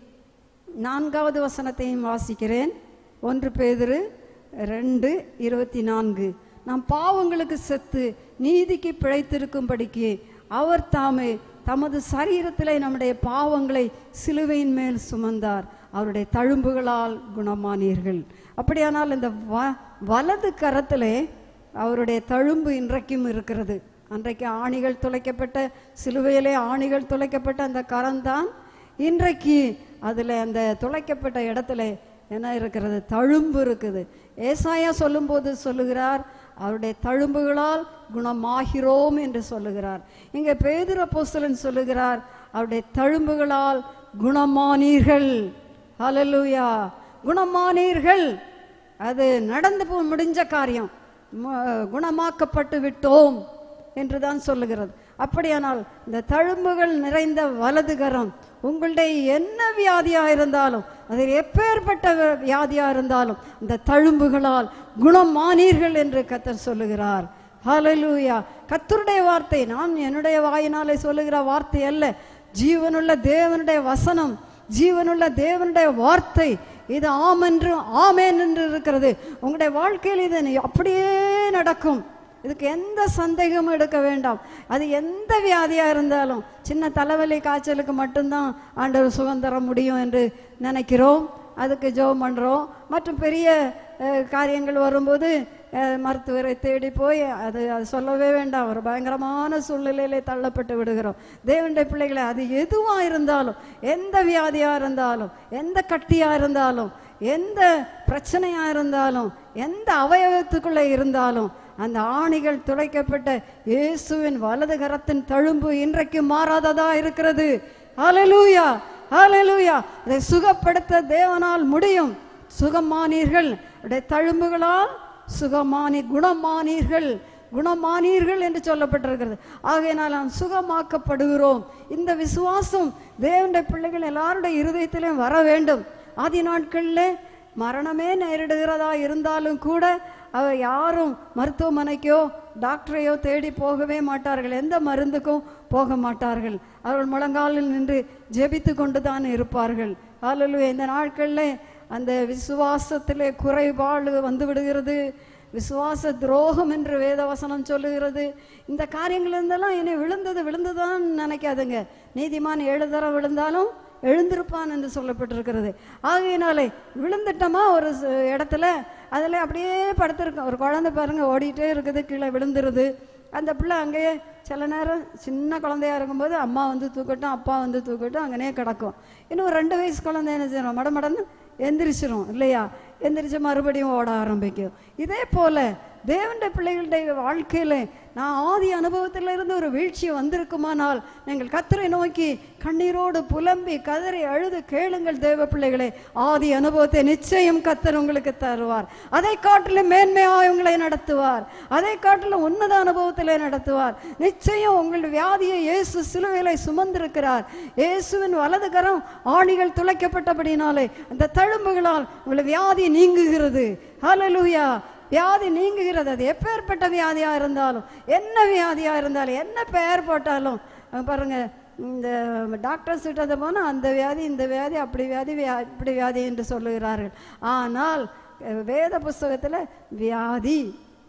நான்காவது வசனத்தையும் வாசிக்கிறேன் ஒன்று பேதுரு ரெண்டு இருபத்தி நான்கு நாம் பாவங்களுக்கு செத்து நீதிக்கு பிழைத்திருக்கும்படிக்கு அவர் தாமே தமது சரீரத்திலே நம்முடைய பாவங்களை சிலுவையின் மேல் சுமந்தார் அவருடைய தழும்புகளால் குணமானீர்கள் அப்படியானால் இந்த வ வலது கரத்திலே அவருடைய தழும்பு இன்றைக்கும் இருக்கிறது அன்றைக்கு ஆணிகள் துளைக்கப்பட்ட சிலுவையிலே ஆணிகள் துளைக்கப்பட்ட அந்த கரம்தான் இன்றைக்கு அதில் அந்த துளைக்கப்பட்ட இடத்துல என்ன இருக்கிறது தழும்பு இருக்குது ஏசாயா சொல்லும்போது சொல்லுகிறார் அவருடைய தழும்புகளால் குணமாகிறோம் என்று சொல்லுகிறார் இங்கே பேதுரு அப்போஸ்தலன் சொல்லுகிறார் அவருடைய தழும்புகளால் குணமானீர்கள் ஹalleluya குணமானீர்கள் அது நடந்து போ முடிஞ்ச காரியம் ம- குணமாக்கப்பட்டு விட்டோம் என்று தான் சொல்லுகிறது அப்படியானால் இந்த தழும்புகள் நிறைந்த வலதுகரம் உங்களுடைய என்ன வியாதியா இருந்தாலும் அது எப்பேற்பட்ட வி- வியாதியா இருந்தாலும் இந்த தழும்புகளால் குணமானீர்கள் என்று கத்தர் சொல்லுகிறார் ஹalleluya கத்தருடைய வார்த்தை நான் என்னுடைய வாயினாலே சொல்லுகிற வார்த்தை அல்ல ஜீவனுள்ள தேவனுடைய வசனம் ஜீவனுள்ள தேவனுடைய வார்த்தை இது ஆம் என்று ஆமேன் என்று இருக்கிறது உங்களுடைய வாழ்க்கையில் இது நீ- அப்படியே நடக்கும் இதுக்கு எந்த சந்தேகமும் எடுக்க வேண்டாம் அது எந்த வியாதியாக இருந்தாலும் சின்ன தலைவலி காய்ச்சலுக்கு மட்டும்தான் ஆண்டவர் சுகம் தர முடியும் என்று நினைக்கிறோம் அதுக்கு ஜெபம் பண்ணுறோம் மற்றும் பெரிய அஹ், காரியங்கள் வரும்போது அஹ், மருத்துவரை தேடி போய் அது அது சொல்லவே வேண்டாம் ஒரு பயங்கரமான சூழ்நிலையிலே தள்ளப்பட்டு விடுகிறோம் தேவனுடைய பிள்ளைகளை அது எதுவாக இருந்தாலும் எந்த வியாதியாக இருந்தாலும் எந்த கட்டியாக இருந்தாலும் எந்த பிரச்சனையாக இருந்தாலும் எந்த அவயவத்துக்குள்ளே இருந்தாலும் அந்த ஆணிகள் துளைக்கப்பட்ட இயேசுவின் வலது கரத்தின் தழும்பு இன்றைக்கு மாறாததா இருக்கிறது ஹalleluya ஹalleluya அதை சுகப்படுத்த தேவனால் முடியும் சுகமானீர்கள் உடைய தழும்புகளால் சுகமானி குணமானீர்கள் குணமானீர்கள் என்று சொல்லப்பட்டிருக்கிறது ஆகையினால் நாம் சுகமாக்கப்படுகிறோம் இந்த விசுவாசம் தேவனுடைய பிள்ளைகள் எல்லாருடைய இருதயத்திலும் வர வேண்டும் ஆதி நாட்களில் மரணமே நேரிடுகிறதா இருந்தாலும் கூட அவ யாரும் மருத்துவமனைக்கோ டாக்டரையோ தேடி போகவே மாட்டார்கள் எந்த மருந்துக்கும் போக மாட்டார்கள் அவர்கள் முழங்காலில் நின்று ஜெபித்து கொண்டு தான் இருப்பார்கள் அல்லது இந்த நாட்களில் அந்த விசுவாசத்திலே குறைபாடு வந்து விடுகிறது விசுவாச துரோகம் என்று வேதவசனம் சொல்லுகிறது இந்த காரியங்கள் இருந்தெல்லாம் என்னை விழுந்தது விழுந்ததான் நினைக்காதுங்க நீதிமான் ஏழு தரம் விழுந்தாலும் எழுந்திருப்பான் என்று சொல்லப்பட்டிருக்கிறது ஆகையினாலே விழுந்துட்டோமா ஒரு ச- இடத்துல அதில் அப்படியே படுத்திருக்கோம் ஒரு குழந்தை பாருங்க ஓடிட்டே இருக்குது கீழே விழுந்துருது அந்த பிள்ளை அங்கேயே சில நேரம் சின்ன குழந்தையா இருக்கும்போது அம்மா வந்து தூக்கட்டும் அப்பா வந்து தூக்கட்டும் அங்கனே கிடக்கும் இன்னும் ஒரு ரெண்டு வயசு குழந்தை என்ன செய்யணும் மடமடன்னு எந்திரிச்சிரும் இல்லையா எந்திரிச்சு மறுபடியும் ஓட ஆரம்பிக்கும் இதே போல தேவனுடைய பிள்ளைகளுடைய வாழ்க்கையில நான் ஆதி அனுபவத்தில் இருந்து ஒரு வீழ்ச்சி வந்திருக்குமானால் நீங்கள் கத்தரை நோக்கி கண்ணீரோடு புலம்பி கதறி அழுது கேளுங்கள் தேவ பிள்ளைகளே ஆதி அனுபவத்தை நிச்சயம் கத்தர் உங்களுக்கு தருவார் அதை காட்டிலும் மேன்மையாக உங்களை நடத்துவார் அதை காட்டிலும் உன்னத அனுபவத்திலே நடத்துவார் நிச்சயம் உங்கள் வியாதியை இயேசு சிலுவையிலே சுமந்திருக்கிறார் இயேசுவின் வலது கரம் ஆணிகள் துளைக்கப்பட்டபடினாலே அந்த தழும்புகளால் உங்கள் வியாதி நீங்குகிறது ஹalleluya வியாதி நீங்குகிறது அது எப்பேற்பட்ட வியாதியா இருந்தாலும் என்ன வியாதியா இருந்தாலும் என்ன பெயர் போட்டாலும் அஹ் பாருங்க இந்த டாக்டர்ஸ் கிட்ட போனால் அந்த வியாதி இந்த வியாதி அப்படி வியாதி வியா- இப்படி வியாதி என்று சொல்லுகிறார்கள் ஆனால் அஹ் வேத புஸ்தகத்தில் வியாதி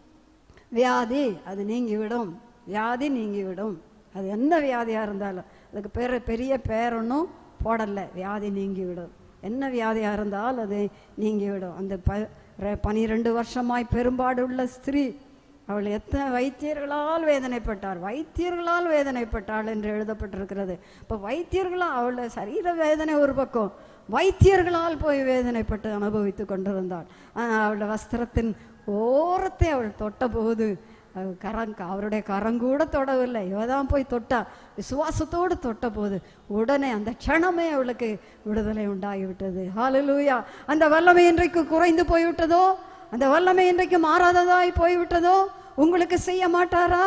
வியாதி அது நீங்கிவிடும் வியாதி நீங்கிவிடும் அது என்ன வியாதியாக இருந்தாலும் அதுக்கு பேர் பெரிய பேர் ஒன்றும் போடலை வியாதி நீங்கிவிடும் என்ன வியாதியாக இருந்தால் அது நீங்கிவிடும் அந்த ப ரெ- பனிரெண்டு வருஷமாய் பெரும்பாடு உள்ள ஸ்திரீ அவள் எத்தனை வைத்தியர்களால் வேதனைப்பட்டார் வைத்தியர்களால் வேதனைப்பட்டாள் என்று எழுதப்பட்டிருக்கிறது இப்போ வைத்தியர்களால் அவளோட சரீர வேதனை ஒரு பக்கம் வைத்தியர்களால் போய் வேதனைப்பட்டு அனுபவித்து கொண்டிருந்தாள் ஆனால் அவளுடைய வஸ்திரத்தின் ஓரத்தை அவள் தொட்ட போது அவ கரம் அவருடைய கரங்கூட தொடவில்லை இவ தான் போய் தொட்டா விசுவாசத்தோடு தொட்ட போது உடனே அந்த க்ஷணமே அவளுக்கு விடுதலை உண்டாகிவிட்டது ஹalleluya அந்த வல்லமை இன்றைக்கு குறைந்து போய்விட்டதோ அந்த வல்லமை இன்றைக்கு மாறாததாய் போய்விட்டதோ உங்களுக்கு செய்ய மாட்டாரா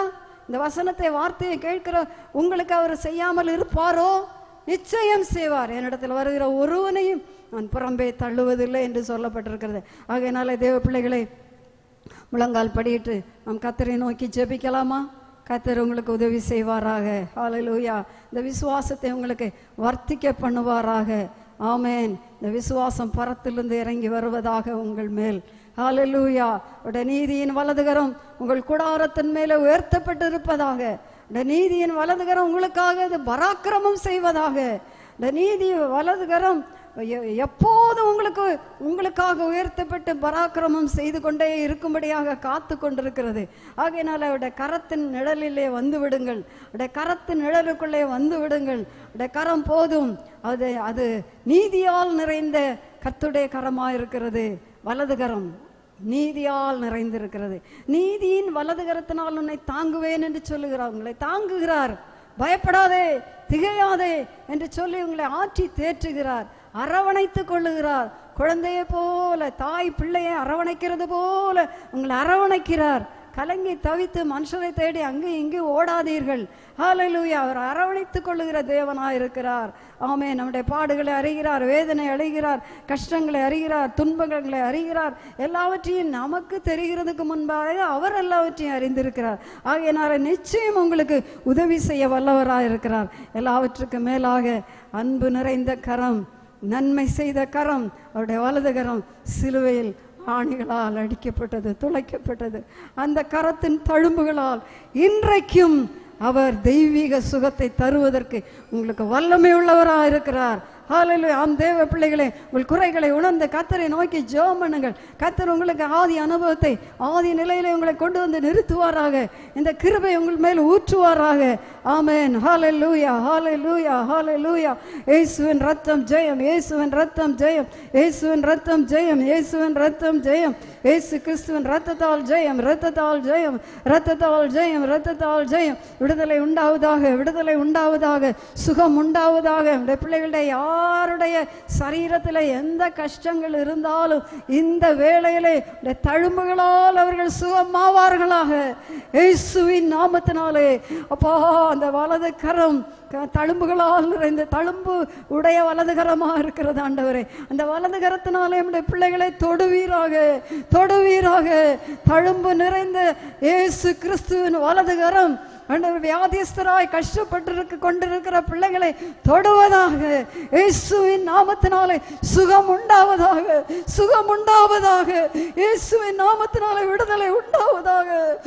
இந்த வசனத்தை வார்த்தையை கேட்கிற உங்களுக்கு அவர் செய்யாமல் இருப்பாரோ நிச்சயம் செய்வார் என்னிடத்தில் வருகிற ஒருவனையும் நான் புறம்பே தள்ளுவதில்லை என்று சொல்லப்பட்டிருக்கிறது ஆகையினால தேவ பிள்ளைகளை முழங்கால் படியிட்டு நாம் கத்தரை நோக்கி ஜெபிக்கலாமா கத்தர் உங்களுக்கு உதவி செய்வாராக ஹalleluya இந்த விசுவாசத்தை உங்களுக்கு வர்த்திக்க பண்ணுவாராக ஆமென் இந்த விசுவாசம் பரத்திலிருந்து இறங்கி வருவதாக உங்கள் மேல் ஹalleluya உடைய நீதியின் வலதுகரம் உங்கள் கூடாரத்தின் மேலே உயர்த்தப்பட்டிருப்பதாக இந்த நீதியின் வலதுகரம் உங்களுக்காக இது பராக்கிரமம் செய்வதாக இந்த நீதி வலதுகரம் எ- எப்போதும் உங்களுக்கு உங்களுக்காக உயர்த்தப்பட்டு பராக்கிரமம் செய்து கொண்டே இருக்கும்படியாக காத்து கொண்டிருக்கிறது ஆகையினால அவருடைய கரத்தின் நிழலிலே வந்து விடுங்கள் அவருடைய கரத்தின் நிழலுக்குள்ளே வந்து விடுங்கள் அவருடைய கரம் போதும் அது அது நீதியால் நிறைந்த கத்துடைய கரமாக இருக்கிறது வலது கரம் நீதியால் நிறைந்திருக்கிறது நீதியின் வலது கரத்தினால் உன்னை தாங்குவேன் என்று சொல்லுகிறார் உங்களை தாங்குகிறார் பயப்படாதே திகையாதே என்று சொல்லி உங்களை ஆற்றி தேற்றுகிறார் அரவணைத்துக் கொள்ளுகிறார் குழந்தையை போல தாய் பிள்ளையை அரவணைக்கிறது போல உங்களை அரவணைக்கிறார் கலங்கி தவித்து மனுஷரை தேடி அங்கே இங்கே ஓடாதீர்கள் ஹalleluya அவர் அரவணைத்துக் கொள்ளுகிற தேவனாய் இருக்கிறார் ஆமே நம்முடைய பாடுகளை அறிகிறார் வேதனை அடைகிறார் கஷ்டங்களை அறிகிறார் துன்பங்களை அறிகிறார் எல்லாவற்றையும் நமக்கு தெரிகிறதுக்கு முன்பாக அவர் எல்லாவற்றையும் அறிந்திருக்கிறார் ஆகையினால நிச்சயம் உங்களுக்கு உதவி செய்ய வல்லவராய் இருக்கிறார் எல்லாவற்றுக்கும் மேலாக அன்பு நிறைந்த கரம் நன்மை செய்த கரம் அவருடைய வலது கரம் சிலுவையில் ஆணிகளால் அடிக்கப்பட்டது துளைக்கப்பட்டது அந்த கரத்தின் தழும்புகளால் இன்றைக்கும் அவர் தெய்வீக சுகத்தை தருவதற்கு உங்களுக்கு வல்லமை உள்ளவராக இருக்கிறார் ஹalleluya ஆம் தேவ பிள்ளைகளே உங்கள் குறைகளை உணர்ந்து கத்தரை நோக்கி ஜெபம் பண்ணுங்கள் கத்தர் உங்களுக்கு ஆதி அனுபவத்தை ஆதி நிலையிலே உங்களை கொண்டு வந்து நிறுத்துவாராக இந்த கிருபை உங்கள் மேல் ஊற்றுவாராக ஆமென் ஹalleluya ஹalleluya ஹalleluya இயேசுவின் ரத்தம் ஜெயம் இயேசுவின் ரத்தம் ஜெயம் இயேசுவின் ரத்தம் ஜெயம் இயேசுவின் ரத்தம் ஜெயம் இயேசு கிறிஸ்துவின் ரத்தத்தால் ஜெயம் ரத்தத்தால் ஜெயம் ரத்தத்தால் ஜெயம் ரத்தத்தால் ஜெயம் விடுதலை உண்டாவதாக விடுதலை உண்டாவதாக சுகம் உண்டாவதாக நம்முடைய பிள்ளைகளுடைய யாருடைய சரீரத்தில் எந்த கஷ்டங்கள் இருந்தாலும் இந்த வேளையிலே இந்த தழும்புகளால் அவர்கள் சுகமாவார்களாக இயேசுவின் நாமத்தினாலே அப்பா அந்த வலது கரம் க- தழும்புகளால் நிறைந்த தழும்பு உடைய வலது கரமாக இருக்கிறது ஆண்டவரே அந்த வலது கரத்தினாலே நம்முடைய பிள்ளைகளை தொடுவீராக தொடுவீராக தழும்பு நிறைந்த இயேசு கிறிஸ்துவின் வலது கரம் ஆண்டவர் வியாதிஸ்தராய் கஷ்டப்பட்டிருக்க கொண்டிருக்கிற பிள்ளைகளை தொடுவதாக இயேசுவின் நாமத்தினாலே சுகம் உண்டாவதாக சுகம் உண்டாவதாக இயேசுவின் நாமத்தினாலே விடுதலை உண்டாவதாக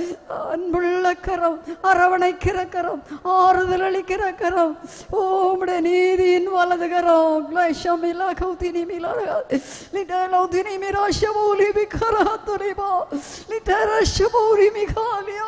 அன்புள்ள கரம் அரவணைக்கிற கரம் ஆறுதல் அளிக்கிற கரம் ஓமுடைய நீதியின் வலது கரம் கிளஷமிலா கௌதினி மிலா லிட்டலௌதினி மிரா ஷமூலி மிகரா துரிபா லிட்டர ஷமூரி மிகாலியா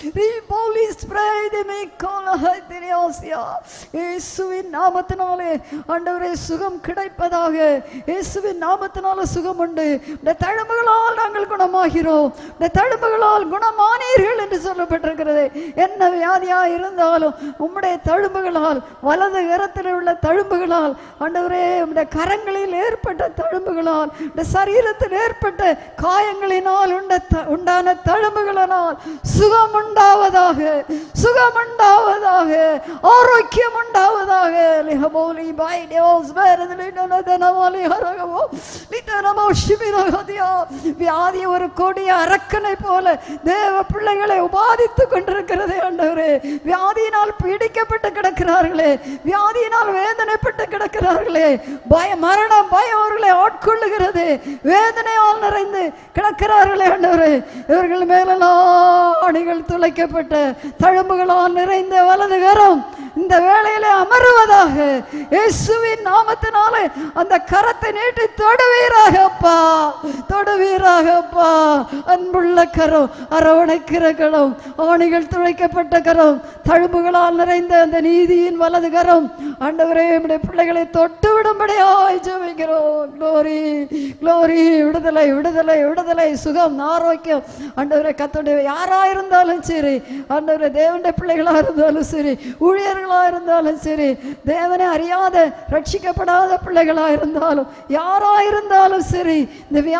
ரீபோலி ஸ்ப்ரைட் மிகாலா ஹைதிரியாசியா இயேசுவின் நாமத்தினாலே ஆண்டவரே சுகம் கிடைப்பதாக இயேசுவின் நாமத்தினால சுகம் உண்டு இந்த தழும்புகளால் நாங்கள் குணமாகிறோம் இந்த தழும்புகளால் குணமானீர்கள் என்று சொல்லப்பட்டிருக்கிறது என்ன வியாதியா இருந்தாலும் உம்முடைய தழும்புகளால் வலது கரத்தில் உள்ள தழும்புகளால் ஆண்டவரே உம்முடைய கரங்களில் ஏற்பட்ட தழும்புகளால் இந்த சரீரத்தில் ஏற்பட்ட காயங்களினால் உண்ட த- உண்டான தழும்புகளினால் சுகம் உண்டாவதாக சுகம் உண்டாவதாக ஆரோக்கியம் உண்டாவதாக லிஹபோலி பை டியோஸ் பேரதில் நனதனவாலி ஹரகவோ லிட்டனமோ ஷிமிரகதியா வியாதி ஒரு கொடிய அரக்கனை போல தேவ பிள்ளைகளை உபாதித்து கொண்டிருக்கிறதே ஆண்டவரே வியாதியினால் பீடிக்கப்பட்டு கிடக்கிறார்களே வியாதியினால் வேதனைப்பட்டு கிடக்கிறார்களே பய மரணம் பயம் அவர்களை ஆட்கொள்ளுகிறது வேதனையால் நிறைந்து கிடக்கிறார்களே ஆண்டவரே இவர்கள் மேலெல்லாம் அணிகள் துளைக்கப்பட்ட தழும்புகளால் நிறைந்த வலது கரம் இந்த வேளையிலே அமருவதாக இயேசுவின் நாமத்தினாலே அந்த கரத்தை நீட்டி தொடுவீராக அப்பா தொடுவீராக அப்பா அன்புள்ள கரம் அரவணைக்கிற கரம் ஆணிகள் துளைக்கப்பட்ட கரம் தழும்புகளால் நிறைந்த அந்த நீதியின் வலது கரம் ஆண்டவரே நம்முடைய பிள்ளைகளை தொட்டு விடும்படியாய் ஜெபிக்கிறோம் க்ளோரி க்ளோரி விடுதலை விடுதலை விடுதலை சுகம் ஆரோக்கியம் ஆண்டவரே கத்தோடைய யாரா இருந்தாலும் சரி ஆண்டவரே தேவனுடைய பிள்ளைகளா இருந்தாலும் சரி ஊழியர்களா இருந்தாலும் சரி தேவனை அறியாத ரட்சிக்கப்படாத பிள்ளைகளா இருந்தாலும் யாரா இருந்தாலும் சரி இந்த வியாதியினால்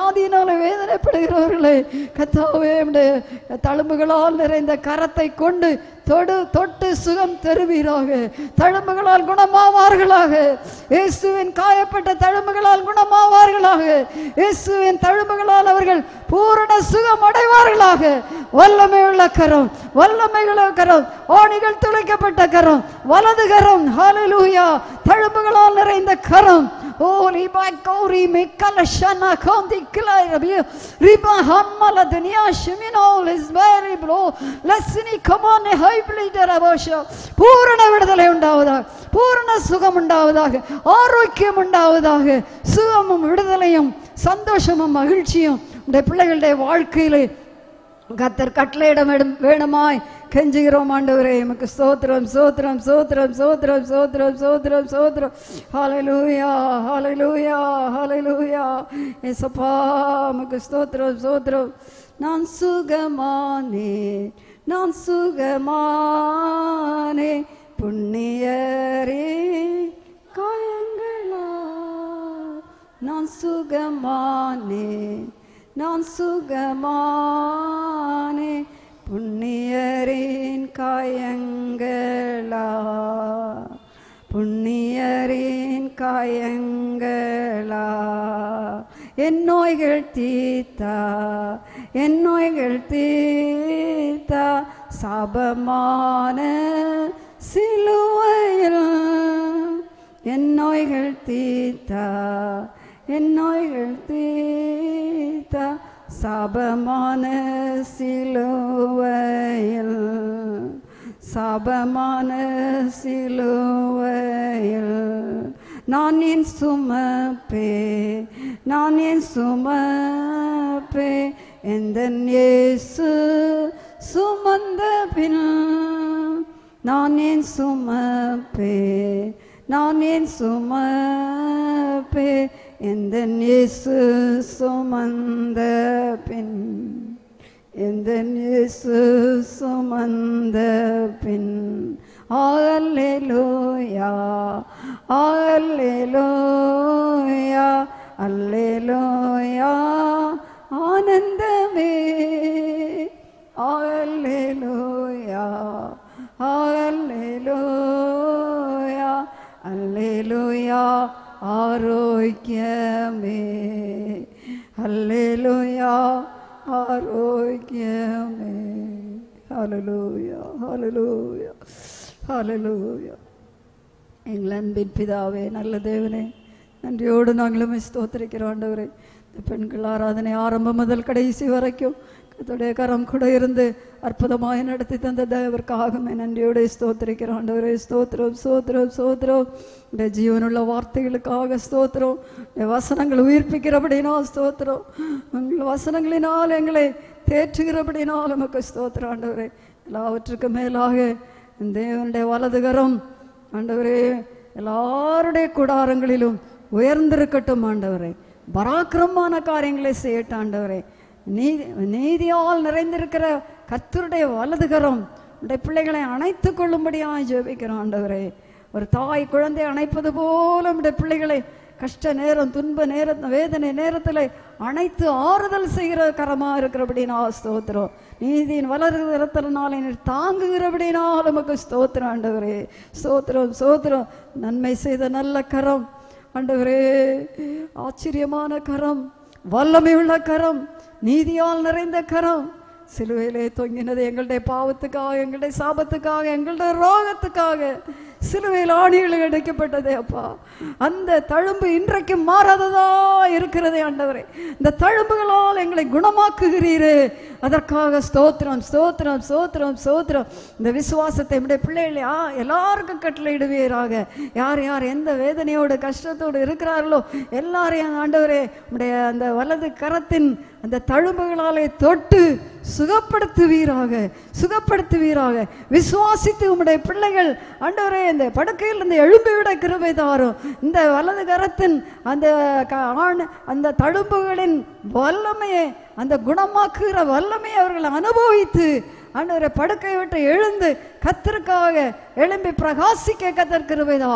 தழும்புகளினால வேதனைப்படுகிறவர்களை கத்தாவே உம்முடைய தழும்புகளால் நிறைந்த கரத்தை கொண்டு தொடு தொட்டு சுகம் தருவீராக தழும்புகளால் குணமாவார்களாக இயேசுவின் காயப்பட்ட தழும்புகளால் குணமாவார்களாக இயேசுவின் தழும்புகளால் அவர்கள் பூரண சுகம் அடைவார்களாக வல்லமை உள்ள கரம் வல்லமை உள்ள கரம் ஆணிகள் துளைக்கப்பட்ட கரம் வலது கரம் ஹalleluya தழும்புகளால் நிறைந்த கரம் ஓ ரிபா கௌரி மிக்கல ஷனா கோந்தி கிளை ரபி ரிபா ஹம்மல துனியா ஷிமினோ இஸ் வெரி ப்ரோ லெஸ்னி கமான் ஹை பிளீடர் அபோஷோ பூரண விடுதலை உண்டாவதாக பூரண சுகம் உண்டாவதாக ஆரோக்கியம் உண்டாவதாக சுகமும் விடுதலையும் சந்தோஷமும் மகிழ்ச்சியும் உடைய பிள்ளைகளுடைய வாழ்க்கையிலே கத்தர் கட்டளையிடம் இடம் வேணுமாய் கெஞ்சுகிறோம் ஆண்டவரே எமக்கு ஸ்தோத்திரம் ஸ்தோத்திரம் ஸ்தோத்திரம் ஸ்தோத்திரம் ஸ்தோத்திரம் ஸ்தோத்திரம் ஸ்தோத்திரம் ஹalleluya ஹalleluya ஹalleluya ஏசப்பா எமக்கு ஸ்தோத்திரம் ஸ்தோத்திரம் நான் சுகமானே நான் சுகமானே புண்ணியரே காயங்களா நான் சுகமானே நான் சுகமானே புண்ணியரின் காயங்களா புண்ணியரின் காயங்களா என் நோய்கள் தீத்தா என் நோய்கள் தீத்தா சாபமான சிலுவையில் என் நோய்கள் தீத்தா என் நோய்கள் தீத்தா சாபமான சிலுவையில் சாபமான சிலுவையில் நான் என் சுமப்பே நான் என் சுமப்பே எந்த இயேசு சுமந்த பின் நான் என் சுமப்பே நான் என் சுமப்பே எந்த இயேசு சுமந்த பின் எந்த இயேசு சுமந்த பின் அல்லேலூயா அல்லேலூயா அல்லேலூயா ஆனந்தமே அல்லேலூயா அல்லேலூயா அல்லேலூயா ஆரோக்கியமே அல்லேலூயா ஆரோக்கியமே ஹalleluya ஹalleluya ஹalleluya எங்கள் அன்பின் பிதாவே நல்ல தேவனே நன்றியோடு நாங்களும் ஸ்தோத்திரிக்கிறோம் ஆண்டவரே இந்த பெண்கள் ஆராதனை ஆரம்பம் முதல் கடைசி வரைக்கும் கர்த்தருடைய கரம் கூட இருந்து அற்புதமாய் நடத்தி தந்த தேவருக்காகவே நன்றியோடு ஸ்தோத்திரிக்கிறோம் ஆண்டவரே ஸ்தோத்திரம் ஸ்தோத்திரம் ஸ்தோத்திரம் இந்த ஜீவனுள்ள வார்த்தைகளுக்காக ஸ்தோத்திரம் இந்த வசனங்கள் உயிர்ப்பிக்கிறபடினா ஸ்தோத்திரம் உங்கள் வசனங்களினால் எங்களை தேற்றுகிறபடினால் நமக்கு ஸ்தோத்திரம் ஆண்டவரே எல்லாவற்றுக்கும் மேலாக இந்த தேவனுடைய வலதுகரம் ஆண்டவரே எல்லாருடைய கூடாரங்களிலும் உயர்ந்திருக்கட்டும் ஆண்டவரே பராக்கிரமமான காரியங்களை செய்யட்டும் ஆண்டவரே நீதி நீதியால் நிறைந்திருக்கிற கத்தருடைய வலதுகரம் உடைய பிள்ளைகளை அணைத்துக் கொள்ளும்படியாக ஜெபிக்கிறோம் ஆண்டவரே ஒரு தாய் குழந்தை அணைப்பது போல உடைய பிள்ளைகளை கஷ்ட நேரம் துன்ப நேர வேதனை நேரத்தில் அனைத்து ஆறுதல் செய்கிற கரமா இருக்கிறபடினா ஸ்தோத்திரம் நீதியின் வளர்கிறத்தினால நீர் தாங்குகிறபடினால் நமக்கு ஸ்தோத்திரம் ஆண்டவரே ஸ்தோத்திரம் ஸ்தோத்திரம் நன்மை செய்த நல்ல கரம் ஆண்டவரே ஆச்சரியமான கரம் வல்லமை உள்ள கரம் நீதியால் நிறைந்த கரம் சிலுவையிலே தொங்கினது எங்களுடைய பாவத்துக்காக எங்களுடைய சாபத்துக்காக எங்களுடைய ரோகத்துக்காக சிலுவையில் ஆணிகள் அடைக்கப்பட்டதே அப்பா அந்த தழும்பு இன்றைக்கு மாறாததா இருக்கிறதே ஆண்டவரே இந்த தழும்புகளால் எங்களை குணமாக்குகிறீரே அதற்காக ஸ்தோத்திரம் ஸ்தோத்திரம் ஸ்தோத்திரம் ஸ்தோத்திரம் இந்த விசுவாசத்தை நம்முடைய பிள்ளைகளை ஆ எல்லாருக்கும் கட்டளையிடுவீராக யார் யார் எந்த வேதனையோடு கஷ்டத்தோடு இருக்கிறார்களோ எல்லாரையும் ஆண்டவரே உடைய அந்த வலது கரத்தின் அந்த தழும்புகளாலே தொட்டு சுகப்படுத்துவீராக சுகப்படுத்துவீராக விசுவாசித்து உம்முடைய பிள்ளைகள் ஆண்டவரே இந்த படுக்கையில் இருந்து எழும்பி விட கிருபை தாரும் இந்த வலது கரத்தின் அந்த க- ஆண் அந்த தழும்புகளின் வல்லமையை அந்த குணமாக்குகிற வல்லமையை அவர்கள் அனுபவித்து ஆண்டவரை படுக்கை விட்டு எழுந்து கத்திற்காக எழும்பி பிரகாசிக்க கத்தர் கிருபை தாரும்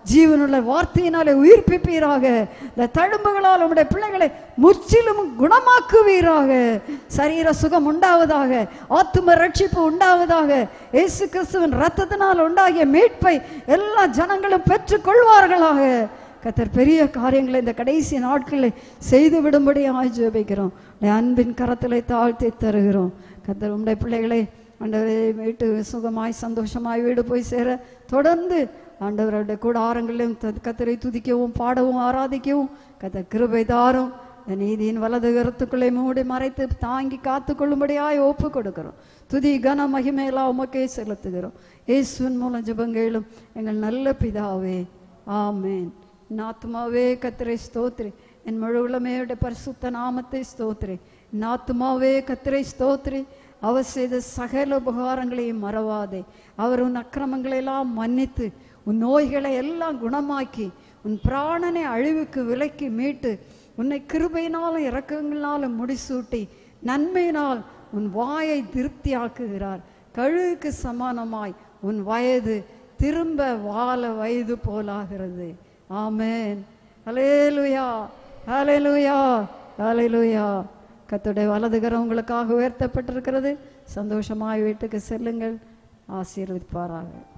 ஜீவனுள்ள வார்த்தையினாலே உயிர்ப்பிப்பீராக இந்த தழும்புகளால் உம்முடைய பிள்ளைகளை முற்றிலும் குணமாக்குவீராக சரீர சுகம் உண்டாவதாக ஆத்தும ரட்சிப்பு உண்டாவதாக இயேசு கிறிஸ்துவின் ரத்தத்தினால் உண்டாகிய மீட்பை எல்லா ஜனங்களும் பெற்றுக்கொள்வார்களாக கத்தர் பெரிய காரியங்களை இந்த கடைசி நாட்களில் செய்து விடும்படியாக ஜெபிக்கிறோம் உடைய அன்பின் கரத்திலே தாழ்த்தி தருகிறோம் கத்தர் உடைய பிள்ளைகளை ஆண்டவரே வீட்டு சுகமாய் சந்தோஷமாய் வீடு போய் சேர தொடர்ந்து ஆண்டவருடைய கூடாரங்களிலும் த- கத்தரை துதிக்கவும் பாடவும் ஆராதிக்கவும் கத்தர் கிருபை தாரும் இந்த நீதியின் வலது கருத்துக்குள்ளே மூடி மறைத்து தாங்கி காத்து கொள்ளும்படியாய் ஒப்பு கொடுக்கிறோம் துதி கன மகிமையெல்லாம் உமக்கே செலுத்துகிறோம் இயேசுவின் மூலம் ஜெபங்களும் எங்கள் நல்ல பிதாவே ஆமென் என் ஆத்துமாவே கத்திரை ஸ்தோத்ரி என் முழு உளமையுடைய பரிசுத்த நாமத்தை ஸ்தோத்ரி என் ஆத்துமாவே கத்திரை ஸ்தோத்ரி அவர் செய்த சகல உபகாரங்களையும் மறவாதே அவர் உன் அக்கிரமங்களை எல்லாம் மன்னித்து உன் நோய்களை எல்லாம் குணமாக்கி உன் பிராணனை அழிவுக்கு விலக்கி மீட்டு உன்னை கிருபையினாலும் இரக்கங்களாலும் முடிசூட்டி நன்மையினால் உன் வாயை திருப்தியாக்குகிறார் கழுகுக்கு சமானமாய் உன் வயது திரும்ப வாழ வயது போலாகிறது ஆமென் ஹalleluya ஹalleluya ஹalleluya கர்த்தருடைய வலதுகரம் உங்களுக்காக உயர்த்தப்பட்டிருக்கிறது சந்தோஷமாய் வீட்டுக்கு செல்லுங்கள் ஆசீர்வதிப்பாராக